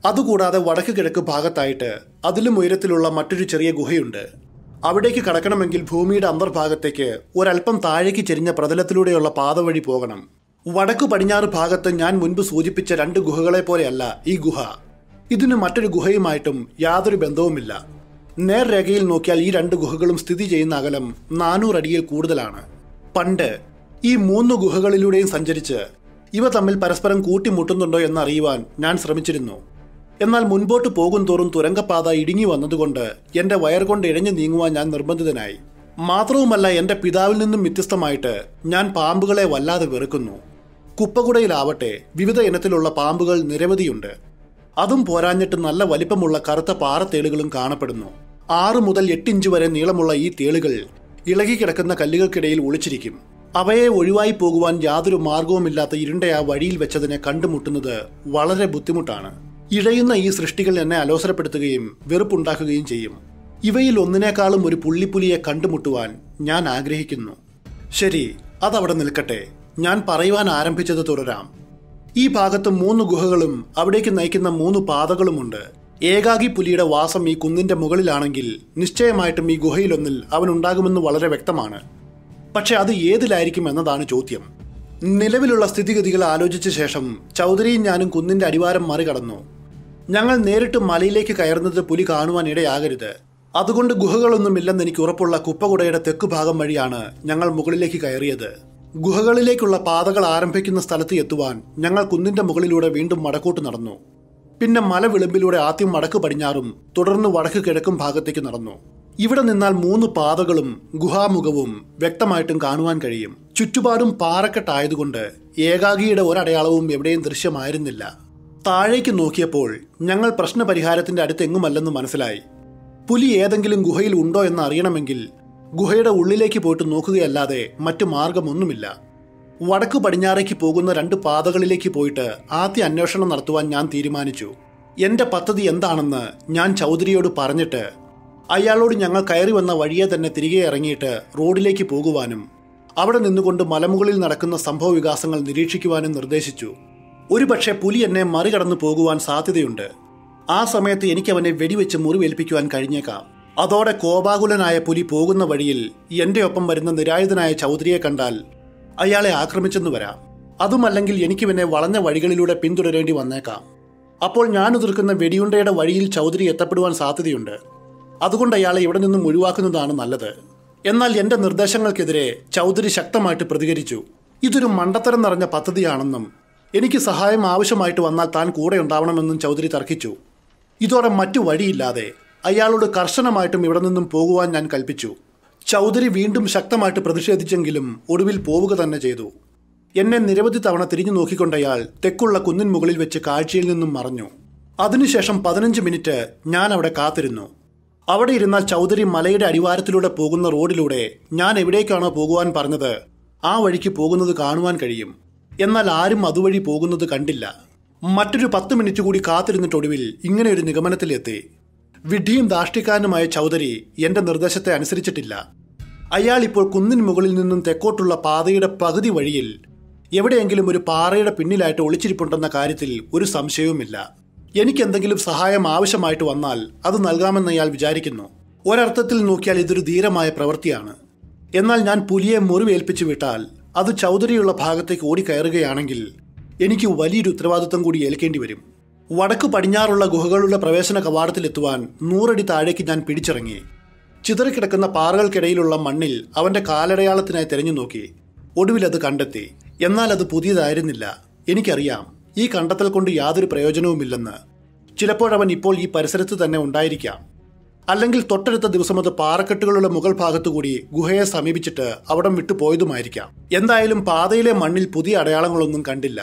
അതുകൂടാതെ വടക്ക് കിഴക്ക് ഭാഗത്തായിട്ട് അതിലും ഉയരത്തിലുള്ള മറ്റൊരു ചെറിയ ഗുഹയുണ്ട് അവിടേക്ക് കടക്കണമെങ്കിൽ ഭൂമിയുടെ അന്തർഭാഗത്തേക്ക് ഒരല്പം താഴേക്ക് ചെരിഞ്ഞ പ്രതലത്തിലൂടെയുള്ള പാത വഴി പോകണം വടക്കു പടിഞ്ഞാറ് ഭാഗത്ത് ഞാൻ മുൻപ് സൂചിപ്പിച്ച രണ്ട് ഗുഹകളെ പോലെയല്ല ഈ ഗുഹ ഇതിന് മറ്റൊരു ഗുഹയുമായിട്ടും യാതൊരു ബന്ധവുമില്ല നേർരേഖയിൽ നോക്കിയാൽ ഈ രണ്ട് ഗുഹകളും സ്ഥിതി ചെയ്യുന്ന അകലം നാനൂറ് അടിയിൽ കൂടുതലാണ് പണ്ട് ഈ മൂന്ന് ഗുഹകളിലൂടെയും സഞ്ചരിച്ച് ഇവ തമ്മിൽ പരസ്പരം കൂട്ടിമുട്ടുന്നുണ്ടോ എന്നറിയുവാൻ ഞാൻ ശ്രമിച്ചിരുന്നു എന്നാൽ മുൻപോട്ട് പോകും തോറും തുരങ്കപ്പാത ഇടുങ്ങി വന്നതുകൊണ്ട് എന്റെ വയർ കൊണ്ട് ഇഴഞ്ഞു നീങ്ങുവാൻ ഞാൻ നിർബന്ധിതനായി മാത്രവുമല്ല എന്റെ പിതാവിൽ നിന്നും വ്യത്യസ്തമായിട്ട് ഞാൻ പാമ്പുകളെ വല്ലാതെ വെറുക്കുന്നു കുപ്പകുടയിലാവട്ടെ വിവിധ ഇനത്തിലുള്ള പാമ്പുകൾ നിരവധിയുണ്ട് അതും പോരാഞ്ഞിട്ട് നല്ല വലിപ്പമുള്ള കറുത്ത പാറത്തേളുകളും കാണപ്പെടുന്നു ആറ് മുതൽ എട്ട് ഇഞ്ച് വരെ നീളമുള്ള ഈ തേളുകൾ ഇളകിക്കിടക്കുന്ന കല്ലുകൾക്കിടയിൽ ഒളിച്ചിരിക്കും അവയെ ഒഴിവായി പോകുവാൻ യാതൊരു മാർഗവുമില്ലാത്ത ഇരുണ്ട ആ വഴിയിൽ വെച്ചതിനെ കണ്ടുമുട്ടുന്നത് വളരെ ബുദ്ധിമുട്ടാണ് ഇഴയുന്ന ഈ സൃഷ്ടികൾ എന്നെ അലോസരപ്പെടുത്തുകയും വെറുപ്പുണ്ടാക്കുകയും ചെയ്യും ഇവയിൽ ഒന്നിനേക്കാളും ഒരു പുള്ളിപ്പുലിയെ കണ്ടുമുട്ടുവാൻ ഞാൻ ആഗ്രഹിക്കുന്നു ശരി അതവിടെ നിൽക്കട്ടെ ഞാൻ പറയുവാൻ ആരംഭിച്ചത് തുടരാം ഈ ഭാഗത്ത് മൂന്ന് ഗുഹകളും അവിടേക്ക് നയിക്കുന്ന മൂന്ന് പാതകളുമുണ്ട് ഏകാഗി പുലിയുടെ വാസം ഈ കുന്നിന്റെ മുകളിലാണെങ്കിൽ നിശ്ചയമായിട്ടും ഈ ഗുഹയിലൊന്നിൽ അവനുണ്ടാകുമെന്ന് വളരെ വ്യക്തമാണ് പക്ഷെ അത് ഏതിലായിരിക്കും എന്നതാണ് ചോദ്യം നിലവിലുള്ള സ്ഥിതിഗതികൾ ആലോചിച്ച ശേഷം ചൗധരിയും ഞാനും കുന്നിന്റെ അടിവാരം മറികടന്നു ഞങ്ങൾ നേരിട്ട് മലയിലേക്ക് കയറുന്നത് പുലി കാണുവാൻ ഇടയാകരുത് അതുകൊണ്ട് ഗുഹകളൊന്നുമില്ലെന്ന് എനിക്ക് ഉറപ്പുള്ള കുപ്പകുടയുടെ തെക്കു ഭാഗം വഴിയാണ് ഞങ്ങൾ മുകളിലേക്ക് കയറിയത് ഗുഹകളിലേക്കുള്ള പാതകൾ ആരംഭിക്കുന്ന സ്ഥലത്ത് എത്തുവാൻ ഞങ്ങൾ കുന്നിന്റെ മുകളിലൂടെ വീണ്ടും വടക്കോട്ട് നടന്നു പിന്നെ മല വിളിമ്പിലൂടെ ആദ്യം വടക്ക് പടിഞ്ഞാറും തുടർന്ന് വടക്ക് കിഴക്കും ഭാഗത്തേക്ക് നടന്നു ഇവിടെ നിന്നാൽ മൂന്ന് പാതകളും ഗുഹാമുഖവും വ്യക്തമായിട്ടും കാണുവാൻ കഴിയും ചുറ്റുപാടും പാറക്കെട്ടായതുകൊണ്ട് ഏകാഗിയുടെ ഒരടയാളവും എവിടെയും ദൃശ്യമായിരുന്നില്ല താഴേക്ക് നോക്കിയപ്പോൾ ഞങ്ങൾ പ്രശ്നപരിഹാരത്തിന്റെ അടുത്തെങ്ങുമല്ലെന്ന് മനസ്സിലായി പുലി ഏതെങ്കിലും ഗുഹയിൽ ഉണ്ടോ എന്ന് അറിയണമെങ്കിൽ ഗുഹയുടെ ഉള്ളിലേക്ക് പോയിട്ട് നോക്കുകയല്ലാതെ മറ്റു മാർഗമൊന്നുമില്ല വടക്കു പടിഞ്ഞാറേക്ക് പോകുന്ന രണ്ട് പാതകളിലേക്ക് പോയിട്ട് ആദ്യ അന്വേഷണം നടത്തുവാൻ ഞാൻ തീരുമാനിച്ചു എന്റെ പദ്ധതി എന്താണെന്ന് ഞാൻ ചൗധരിയോട് പറഞ്ഞിട്ട് അയാളോട് ഞങ്ങൾ കയറി വന്ന വഴിയെ തന്നെ തിരികെ ഇറങ്ങിയിട്ട് റോഡിലേക്ക് പോകുവാനും അവിടെ നിന്നുകൊണ്ട് മലമുകളിൽ നടക്കുന്ന സംഭവ വികാസങ്ങൾ നിരീക്ഷിക്കുവാനും നിർദ്ദേശിച്ചു ഒരുപക്ഷെ പുലി എന്നെ മറികടന്നു പോകുവാൻ സാധ്യതയുണ്ട് ആ സമയത്ത് എനിക്ക് അവനെ വെടിവെച്ച് മുറിവേൽപ്പിക്കുവാൻ കഴിഞ്ഞേക്കാം അതോടെ കോപാകുലനായ പുലി പോകുന്ന വഴിയിൽ എന്റെ ഒപ്പം വരുന്ന നിരായുധനായ ചൗധരിയെ കണ്ടാൽ അയാളെ ആക്രമിച്ചെന്ന് വരാം അതുമല്ലെങ്കിൽ എനിക്കിവനെ വളഞ്ഞ വഴികളിലൂടെ പിന്തുടരേണ്ടി വന്നേക്കാം അപ്പോൾ ഞാൻ ഉതിർക്കുന്ന വെടിയുണ്ടയുടെ വഴിയിൽ ചൗധരി എത്തപ്പെടുവാൻ സാധ്യതയുണ്ട് അതുകൊണ്ട് അയാളെ ഇവിടെ നിന്നും ഒഴിവാക്കുന്നതാണ് നല്ലത് എന്നാൽ എന്റെ നിർദ്ദേശങ്ങൾക്കെതിരെ ചൗധരി ശക്തമായിട്ട് പ്രതികരിച്ചു ഇതൊരു മണ്ടത്തരം നിറഞ്ഞ പദ്ധതിയാണെന്നും എനിക്ക് സഹായം ആവശ്യമായിട്ട് വന്നാൽ താൻ കൂടെ ഉണ്ടാവണമെന്നും ചൗധരി തർക്കിച്ചു ഇതോടെ മറ്റു വഴിയില്ലാതെ അയാളോട് കർശനമായിട്ടും ഇവിടെ നിന്നും പോകുവാൻ ഞാൻ കൽപ്പിച്ചു ചൗധരി വീണ്ടും ശക്തമായിട്ട് പ്രതിഷേധിച്ചെങ്കിലും ഒടുവിൽ പോവുക തന്നെ ചെയ്തു എന്നെ നിരവധി തവണ തിരിഞ്ഞു നോക്കിക്കൊണ്ടയാൾ തെക്കുള്ള കുന്നിൻ മുകളിൽ വെച്ച് കാഴ്ചയിൽ നിന്നും മറഞ്ഞു അതിനുശേഷം പതിനഞ്ച് മിനിറ്റ് ഞാൻ അവിടെ കാത്തിരുന്നു അവിടെ ഇരുന്നാൽ ചൗധരി മലയുടെ അടിവാരത്തിലൂടെ പോകുന്ന റോഡിലൂടെ ഞാൻ എവിടേക്കാണോ പോകുവാൻ പറഞ്ഞത് ആ വഴിക്ക് പോകുന്നത് കാണുവാൻ കഴിയും എന്നാൽ ആരും അതുവഴി പോകുന്നത് കണ്ടില്ല മറ്റൊരു പത്ത് മിനിറ്റ് കൂടി കാത്തിരുന്നിട്ടൊടുവിൽ ഇങ്ങനെ ഒരു നിഗമനത്തിലെത്തി വിഡ്ഢിയും ദാഷ്ടിക്കാരനുമായ ചൗധരി എന്റെ നിർദ്ദേശത്തെ അനുസരിച്ചിട്ടില്ല അയാൾ ഇപ്പോൾ കുന്നിൻ മുകളിൽ നിന്നും തെക്കോട്ടുള്ള പാതയുടെ പകുതി വഴിയിൽ എവിടെയെങ്കിലും ഒരു പാറയുടെ പിന്നിലായിട്ട് ഒളിച്ചിരിപ്പുണ്ടെന്ന കാര്യത്തിൽ ഒരു സംശയവുമില്ല എനിക്ക് എന്തെങ്കിലും സഹായം ആവശ്യമായിട്ട് വന്നാൽ അത് നൽകാമെന്ന് അയാൾ വിചാരിക്കുന്നു ഒരർത്ഥത്തിൽ നോക്കിയാൽ ഇതൊരു ധീരമായ പ്രവൃത്തിയാണ് എന്നാൽ ഞാൻ പുലിയെ മുറിവേൽപ്പിച്ചു വിട്ടാൽ അത് ചൗധരിയുള്ള ഭാഗത്തേക്ക് ഓടിക്കയറുകയാണെങ്കിൽ എനിക്ക് വലിയൊരു ഉത്തരവാദിത്വം കൂടി ഏൽക്കേണ്ടി വരും വടക്കു പടിഞ്ഞാറുള്ള ഗുഹകളുടെ പ്രവേശന കവാടത്തിലെത്തുവാൻ നൂറടി താഴേക്ക് ഞാൻ പിടിച്ചിറങ്ങി ചിതറിക്കിടക്കുന്ന പാറകൾക്കിടയിലുള്ള മണ്ണിൽ അവന്റെ കാലടയാളത്തിനായി തിരഞ്ഞു നോക്കി ഒടുവിൽ അത് കണ്ടെത്തി എന്നാൽ അത് പുതിയതായിരുന്നില്ല എനിക്കറിയാം ഈ കണ്ടെത്തൽ കൊണ്ട് യാതൊരു പ്രയോജനവുമില്ലെന്ന് ചിലപ്പോഴവൻ ഇപ്പോൾ ഈ പരിസരത്ത് തന്നെ ഉണ്ടായിരിക്കാം അല്ലെങ്കിൽ തൊട്ടടുത്ത ദിവസം അത് പാറക്കെട്ടുകളുടെ മുകൾ ഭാഗത്തുകൂടി ഗുഹയെ സമീപിച്ചിട്ട് അവിടം വിട്ടു പോയതുമായിരിക്കാം എന്തായാലും പാതയിലെ മണ്ണിൽ പുതിയ അടയാളങ്ങളൊന്നും കണ്ടില്ല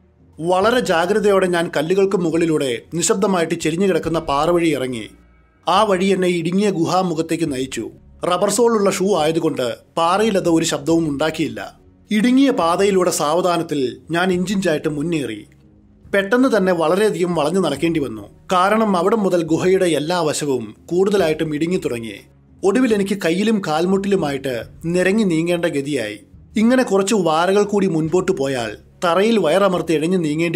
വളരെ ജാഗ്രതയോടെ ഞാൻ കല്ലുകൾക്ക് മുകളിലൂടെ നിശബ്ദമായിട്ട് ചെരിഞ്ഞു കിടക്കുന്ന പാറ വഴി ഇറങ്ങി ആ വഴി എന്നെ ഇടുങ്ങിയ ഗുഹാമുഖത്തേക്ക് നയിച്ചു റബ്ബർ സോളുള്ള ഷൂ ആയതുകൊണ്ട് പാറയിൽ അത് ഒരു ശബ്ദവും ഉണ്ടാക്കിയില്ല ഇടുങ്ങിയ പാതയിലൂടെ സാവധാനത്തിൽ ഞാൻ ഇഞ്ചിഞ്ചായിട്ട് മുന്നേറി പെട്ടെന്ന് തന്നെ വളരെയധികം വളഞ്ഞു നടക്കേണ്ടി വന്നു കാരണം അവിടെ മുതൽ ഗുഹയുടെ എല്ലാ വശവും കൂടുതലായിട്ടും ഇടുങ്ങി തുടങ്ങി ഒടുവിൽ എനിക്ക് കയ്യിലും കാൽമുട്ടിലുമായിട്ട് നിരങ്ങി നീങ്ങേണ്ട ഗതിയായി ഇങ്ങനെ കുറച്ച് വാരകൾ കൂടി മുൻപോട്ട് പോയാൽ തറയിൽ വയറമർത്തി ഇഴഞ്ഞു നീങ്ങേണ്ടി വരും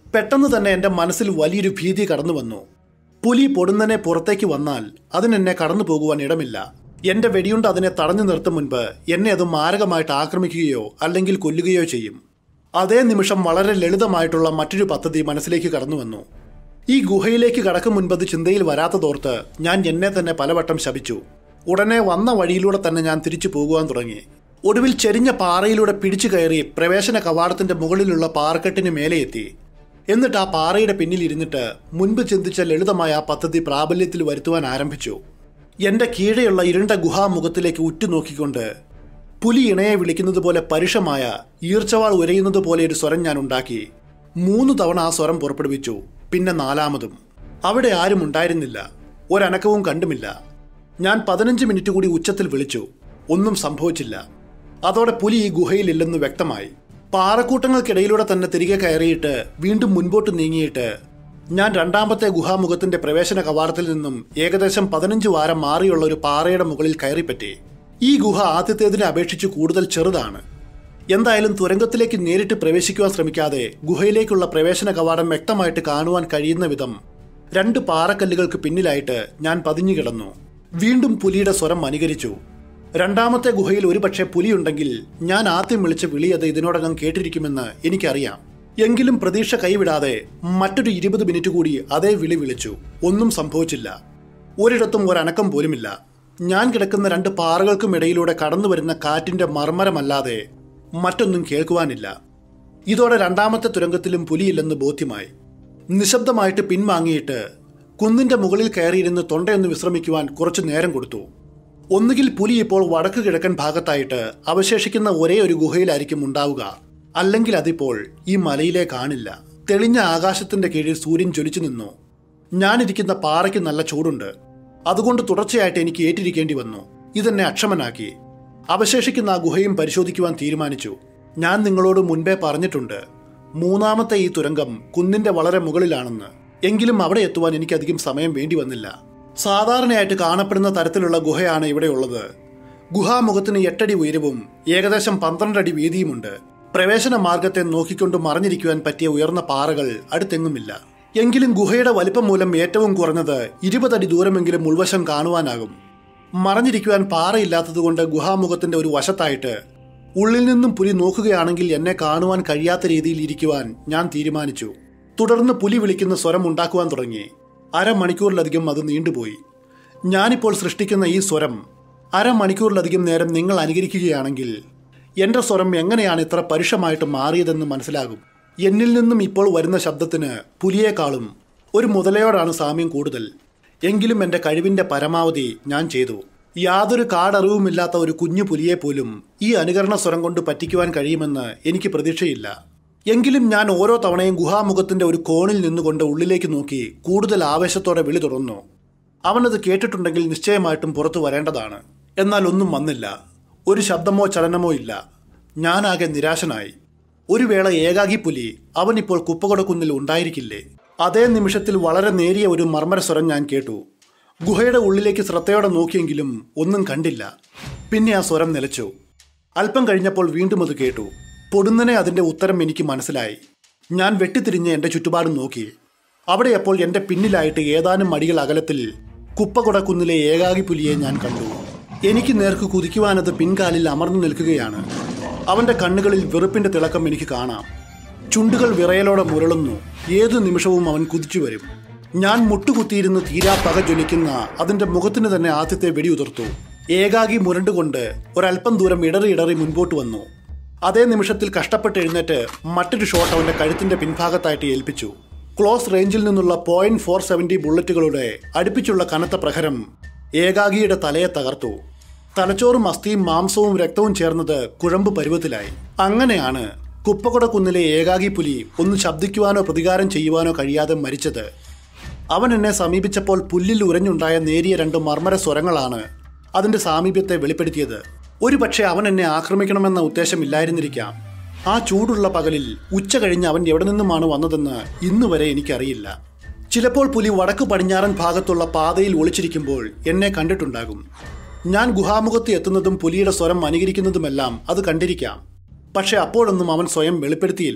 പെട്ടെന്ന് തന്നെ എൻ്റെ മനസ്സിൽ വലിയൊരു ഭീതി കടന്നു വന്നു പുലി പൊടുന്നനെ പുറത്തേക്ക് വന്നാൽ അതിനെന്നെ കടന്നു പോകുവാൻ ഇടമില്ല എന്റെ വെടിയുണ്ട് അതിനെ തടഞ്ഞു നിർത്തും മുൻപ് എന്നെ അത് മാരകമായിട്ട് ആക്രമിക്കുകയോ അല്ലെങ്കിൽ കൊല്ലുകയോ ചെയ്യും അതേ നിമിഷം വളരെ ലളിതമായിട്ടുള്ള മറ്റൊരു പദ്ധതി മനസ്സിലേക്ക് കടന്നു വന്നു ഈ ഗുഹയിലേക്ക് കടക്കും മുൻപ് അത് ചിന്തയിൽ വരാത്തതോർത്ത് ഞാൻ എന്നെ തന്നെ പലവട്ടം ശപിച്ചു ഉടനെ വന്ന വഴിയിലൂടെ തന്നെ ഞാൻ തിരിച്ചു പോകുവാൻ തുടങ്ങി ഒടുവിൽ ചെരിഞ്ഞ പാറയിലൂടെ പിടിച്ചു കയറി പ്രവേശന കവാടത്തിന്റെ മുകളിലുള്ള പാറക്കെട്ടിന് മേലെ എത്തി എന്നിട്ട് ആ പാറയുടെ പിന്നിൽ ഇരുന്നിട്ട് മുൻപ് ചിന്തിച്ച ലളിതമായ ആ പദ്ധതി പ്രാബല്യത്തിൽ വരുത്തുവാൻ ആരംഭിച്ചു എന്റെ കീഴെയുള്ള ഇരുണ്ട ഗുഹാമുഖത്തിലേക്ക് ഉറ്റുനോക്കിക്കൊണ്ട് പുലി ഇണയെ വിളിക്കുന്നത് പോലെ പരുഷമായ ഈർച്ചവാൾ ഉരയുന്നത് പോലെ ഒരു സ്വരം ഞാൻ ഉണ്ടാക്കി മൂന്ന് തവണ ആ സ്വരം പുറപ്പെടുവിച്ചു പിന്നെ നാലാമതും അവിടെ ആരും ഉണ്ടായിരുന്നില്ല ഒരനക്കവും കണ്ടുമില്ല ഞാൻ പതിനഞ്ച് മിനിറ്റ് കൂടി ഉച്ചത്തിൽ വിളിച്ചു ഒന്നും സംഭവിച്ചില്ല അതോടെ പുലി ഈ ഗുഹയിലില്ലെന്ന് വ്യക്തമായി പാറക്കൂട്ടങ്ങൾക്കിടയിലൂടെ തന്നെ തിരികെ കയറിയിട്ട് വീണ്ടും മുൻപോട്ട് നീങ്ങിയിട്ട് ഞാൻ രണ്ടാമത്തെ ഗുഹാമുഖത്തിന്റെ പ്രവേശന കവാടത്തിൽ നിന്നും ഏകദേശം പതിനഞ്ച് വാരം മാറിയുള്ള ഒരു പാറയുടെ മുകളിൽ കയറിപ്പറ്റി ഈ ഗുഹ ആദ്യത്തേതിനെ അപേക്ഷിച്ച് കൂടുതൽ ചെറുതാണ് എന്തായാലും തുരങ്കത്തിലേക്ക് നേരിട്ട് പ്രവേശിക്കുവാൻ ശ്രമിക്കാതെ ഗുഹയിലേക്കുള്ള പ്രവേശന കവാടം വ്യക്തമായിട്ട് കാണുവാൻ കഴിയുന്ന വിധം രണ്ട് പാറക്കല്ലുകൾക്ക് പിന്നിലായിട്ട് ഞാൻ പതിഞ്ഞു കിടന്നു വീണ്ടും പുലിയുടെ സ്വരം അനുകരിച്ചു രണ്ടാമത്തെ ഗുഹയിൽ ഒരുപക്ഷെ പുലിയുണ്ടെങ്കിൽ ഞാൻ ആദ്യം വിളിച്ച വിളി അത് ഇതിനോടകം കേട്ടിരിക്കുമെന്ന് എനിക്കറിയാം എങ്കിലും പ്രതീക്ഷ കൈവിടാതെ മറ്റൊരു ഇരുപത് മിനിറ്റ് കൂടി അതേ വിളി വിളിച്ചു ഒന്നും സംഭവിച്ചില്ല ഒരിടത്തും ഒരനക്കം പോലുമില്ല ഞാൻ കിടക്കുന്ന രണ്ട് പാറകൾക്കും ഇടയിലൂടെ കടന്നു വരുന്ന കാറ്റിന്റെ മർമ്മരമല്ലാതെ മറ്റൊന്നും കേൾക്കുവാനില്ല ഇതോടെ രണ്ടാമത്തെ തുരങ്കത്തിലും പുലിയില്ലെന്ന് ബോധ്യമായി നിശബ്ദമായിട്ട് പിൻവാങ്ങിയിട്ട് കുന്നിന്റെ മുകളിൽ കയറിയിരുന്ന് തൊണ്ടയൊന്ന് വിശ്രമിക്കുവാൻ കുറച്ചു നേരം കൊടുത്തു ഒന്നുകിൽ പുലി ഇപ്പോൾ വടക്ക് കിഴക്കൻ ഭാഗത്തായിട്ട് അവശേഷിക്കുന്ന ഒരേ ഒരു ഗുഹയിലായിരിക്കും ഉണ്ടാവുക അല്ലെങ്കിൽ അതിപ്പോൾ ഈ മലയിലെ കാണില്ല തെളിഞ്ഞ ആകാശത്തിന്റെ കീഴിൽ സൂര്യൻ ജ്വലിച്ചു നിന്നു ഞാനിരിക്കുന്ന പാറയ്ക്ക് നല്ല ചൂടുണ്ട് അതുകൊണ്ട് തുടർച്ചയായിട്ട് എനിക്ക് ഏറ്റിരിക്കേണ്ടി വന്നു ഇതെന്നെ അക്ഷമനാക്കി അവശേഷിക്കുന്ന ആ ഗുഹയും പരിശോധിക്കുവാൻ തീരുമാനിച്ചു ഞാൻ നിങ്ങളോട് മുൻപേ പറഞ്ഞിട്ടുണ്ട് മൂന്നാമത്തെ ഈ തുരങ്കം കുന്നിന്റെ വളരെ മുകളിലാണെന്ന് എങ്കിലും അവിടെ എത്തുവാൻ എനിക്കധികം സമയം വേണ്ടി വന്നില്ല സാധാരണയായിട്ട് കാണപ്പെടുന്ന തരത്തിലുള്ള ഗുഹയാണ് ഇവിടെയുള്ളത് ഗുഹാമുഖത്തിന് എട്ടടി ഉയരവും ഏകദേശം പന്ത്രണ്ട് അടി വീതിയുമുണ്ട് പ്രവേശന മാർഗത്തെ നോക്കിക്കൊണ്ട് മറഞ്ഞിരിക്കുവാൻ പറ്റിയ ഉയർന്ന പാറകൾ അടുത്തെങ്ങുമില്ല എങ്കിലും ഗുഹയുടെ വലിപ്പം മൂലം ഏറ്റവും കുറഞ്ഞത് ഇരുപതടി ദൂരമെങ്കിലും ഉൾവശം കാണുവാനാകും മറഞ്ഞിരിക്കുവാൻ പാറയില്ലാത്തതുകൊണ്ട് ഗുഹാമുഖത്തിന്റെ ഒരു വശത്തായിട്ട് ഉള്ളിൽ നിന്നും പുലി നോക്കുകയാണെങ്കിൽ എന്നെ കാണുവാൻ കഴിയാത്ത രീതിയിൽ ഇരിക്കുവാൻ ഞാൻ തീരുമാനിച്ചു തുടർന്ന് പുലി വിളിക്കുന്ന സ്വരം ഉണ്ടാക്കുവാൻ തുടങ്ങി അരമണിക്കൂറിലധികം അത് നീണ്ടുപോയി ഞാനിപ്പോൾ സൃഷ്ടിക്കുന്ന ഈ സ്വരം അരമണിക്കൂറിലധികം നേരം നിങ്ങൾ അനുകരിക്കുകയാണെങ്കിൽ എന്റെ സ്വരം എങ്ങനെയാണ് ഇത്ര പരുഷമായിട്ട് മാറിയതെന്ന് മനസ്സിലാകും എന്നിൽ നിന്നും ഇപ്പോൾ വരുന്ന ശബ്ദത്തിന് പുലിയേക്കാളും ഒരു മുതലയോടാണ് സാമ്യം കൂടുതൽ എങ്കിലും എൻ്റെ കഴിവിൻ്റെ പരമാവധി ഞാൻ ചെയ്തു യാതൊരു കാടറിവുമില്ലാത്ത ഒരു കുഞ്ഞു പുലിയെ പോലും ഈ അനുകരണ സ്വരം കൊണ്ട് പറ്റിക്കുവാൻ കഴിയുമെന്ന് എനിക്ക് പ്രതീക്ഷയില്ല എങ്കിലും ഞാൻ ഓരോ തവണയും ഗുഹാമുഖത്തിന്റെ ഒരു കോണിൽ നിന്നുകൊണ്ട് ഉള്ളിലേക്ക് നോക്കി കൂടുതൽ ആവേശത്തോടെ വിളി തുറന്നു അവനത് കേട്ടിട്ടുണ്ടെങ്കിൽ നിശ്ചയമായിട്ടും പുറത്തു വരേണ്ടതാണ് എന്നാൽ ഒന്നും വന്നില്ല ഒരു ശബ്ദമോ ചലനമോ ഇല്ല ഞാനാകെ നിരാശനായി ഒരു വേള ഏകാഗി പുലി അവനിപ്പോൾ കുപ്പകൊടക്കുന്നിൽ ഉണ്ടായിരിക്കില്ലേ അതേ നിമിഷത്തിൽ വളരെ നേരിയ ഒരു മർമ്മരസ്വരം ഞാൻ കേട്ടു ഗുഹയുടെ ഉള്ളിലേക്ക് ശ്രദ്ധയോടെ നോക്കിയെങ്കിലും ഒന്നും കണ്ടില്ല പിന്നെ ആ സ്വരം നിലച്ചു അല്പം കഴിഞ്ഞപ്പോൾ വീണ്ടും അത് കേട്ടു പൊടുന്നനെ അതിന്റെ ഉത്തരം എനിക്ക് മനസ്സിലായി ഞാൻ വെട്ടിത്തിരിഞ്ഞ് എന്റെ ചുറ്റുപാടും നോക്കി അവിടെ അപ്പോൾ എന്റെ പിന്നിലായിട്ട് ഏതാനും മടികൾ അകലത്തിൽ കുപ്പകുടക്കുന്നിലെ ഏകാഗി പുലിയെ ഞാൻ കണ്ടു എനിക്ക് നേർക്ക് കുതിക്കുവാനത് പിൻകാലിൽ അമർന്നു നിൽക്കുകയാണ് അവന്റെ കണ്ണുകളിൽ വെറുപ്പിന്റെ തിളക്കം എനിക്ക് കാണാം ചുണ്ടുകൾ വിറയലോടെ മുരളുന്നു ഏതു നിമിഷവും അവൻ കുതിച്ചു വരും ഞാൻ മുട്ടുകുത്തിയിരുന്ന് തീരാ പക ജ്വലിക്കുന്ന അതിന്റെ മുഖത്തിന് തന്നെ ആദ്യത്തെ വെടിയുതിർത്തു ഏകാഗി മുരണ്ടുകൊണ്ട് ഒരല്പം ദൂരം ഇടറി ഇടറി മുൻപോട്ട് വന്നു അതേ നിമിഷത്തിൽ കഷ്ടപ്പെട്ട് എഴുന്നേറ്റ് മറ്റൊരു ഷോട്ട് അവന്റെ കഴുത്തിന്റെ പിൻഭാഗത്തായിട്ട് ഏൽപ്പിച്ചു ക്ലോസ് റേഞ്ചിൽ നിന്നുള്ള പോയിന്റ് ഫോർ സെവന്റി ബുള്ളറ്റുകളുടെ അടുപ്പിച്ചുള്ള കനത്ത പ്രഹരം ഏകാഗിയുടെ തലയെ തകർത്തു തലച്ചോറും അസ്ഥിയും മാംസവും രക്തവും ചേർന്നത് കുഴമ്പ് പരുവത്തിലായി അങ്ങനെയാണ് കുപ്പകൊട കുന്നിലെ ഏകാഗി പുലി ഒന്ന് ശബ്ദിക്കുവാനോ പ്രതികാരം ചെയ്യുവാനോ കഴിയാതെ മരിച്ചത് അവൻ എന്നെ സമീപിച്ചപ്പോൾ പുല്ലിൽ ഉരഞ്ഞുണ്ടായ നേരിയ രണ്ട് മർമ്മര സ്വരങ്ങളാണ് അതിന്റെ സാമീപ്യത്തെ വെളിപ്പെടുത്തിയത് ഒരു പക്ഷേ അവൻ എന്നെ ആക്രമിക്കണമെന്ന ഉദ്ദേശമില്ലായിരുന്നിരിക്കാം ആ ചൂടുള്ള പകലിൽ ഉച്ച കഴിഞ്ഞ് അവൻ എവിടെ നിന്നുമാണ് വന്നതെന്ന് ഇന്ന് വരെ എനിക്കറിയില്ല ചിലപ്പോൾ പുലി വടക്ക് പടിഞ്ഞാറൻ ഭാഗത്തുള്ള പാതയിൽ ഒളിച്ചിരിക്കുമ്പോൾ എന്നെ കണ്ടിട്ടുണ്ടാകും ഞാൻ ഗുഹാമുഖത്ത് എത്തുന്നതും പുലിയുടെ സ്വരം അനുകരിക്കുന്നതുമെല്ലാം അത് കണ്ടിരിക്കാം പക്ഷെ അപ്പോഴൊന്നും അവൻ സ്വയം വെളിപ്പെടുത്തിയില്ല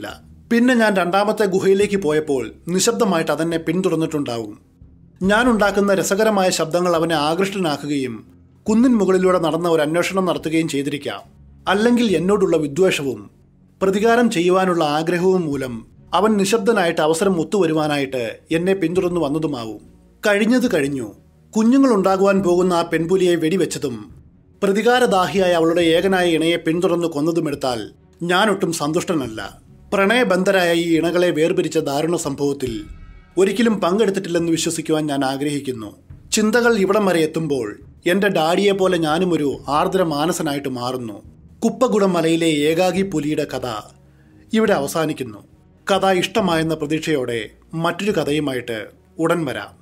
പിന്നെ ഞാൻ രണ്ടാമത്തെ ഗുഹയിലേക്ക് പോയപ്പോൾ നിശബ്ദമായിട്ട് അതെന്നെ പിന്തുടർന്നിട്ടുണ്ടാവും ഞാൻ ഉണ്ടാക്കുന്ന രസകരമായ ശബ്ദങ്ങൾ അവനെ ആകൃഷ്ടനാക്കുകയും കുന്നിൻ മുകളിലൂടെ നടന്ന ഒരു അന്വേഷണം നടത്തുകയും ചെയ്തിരിക്കാം അല്ലെങ്കിൽ എന്നോടുള്ള വിദ്വേഷവും പ്രതികാരം ചെയ്യുവാനുള്ള ആഗ്രഹവും മൂലം അവൻ നിശബ്ദനായിട്ട് അവസരം ഒത്തുവരുവാനായിട്ട് എന്നെ പിന്തുടർന്നു വന്നതുമാവും കഴിഞ്ഞത് കഴിഞ്ഞു കുഞ്ഞുങ്ങൾ ഉണ്ടാകുവാൻ പോകുന്ന ആ പെൺപുലിയെ വെടിവെച്ചതും പ്രതികാരദാഹിയായ അവളുടെ ഏകനായ ഇണയെ പിന്തുടർന്ന് കൊന്നതുമെടുത്താൽ ഞാനൊട്ടും സന്തുഷ്ടനല്ല പ്രണയബന്ധരായ ഈ ഇണകളെ വേർപിരിച്ച ദാരുണ സംഭവത്തിൽ ഒരിക്കലും പങ്കെടുത്തിട്ടില്ലെന്ന് വിശ്വസിക്കുവാൻ ഞാൻ ആഗ്രഹിക്കുന്നു ചിന്തകൾ ഇവിടം വരെ എത്തുമ്പോൾ എന്റെ ഡാഡിയെ പോലെ ഞാനും ഒരു ആർദ്ര മാനസനായിട്ട് മാറുന്നു കുപ്പകുടം മലയിലെ ഏകാഗി പുലിയുടെ കഥ ഇവിടെ അവസാനിക്കുന്നു കഥ ഇഷ്ടമായെന്ന പ്രതീക്ഷയോടെ മറ്റൊരു കഥയുമായിട്ട് ഉടൻ വരാം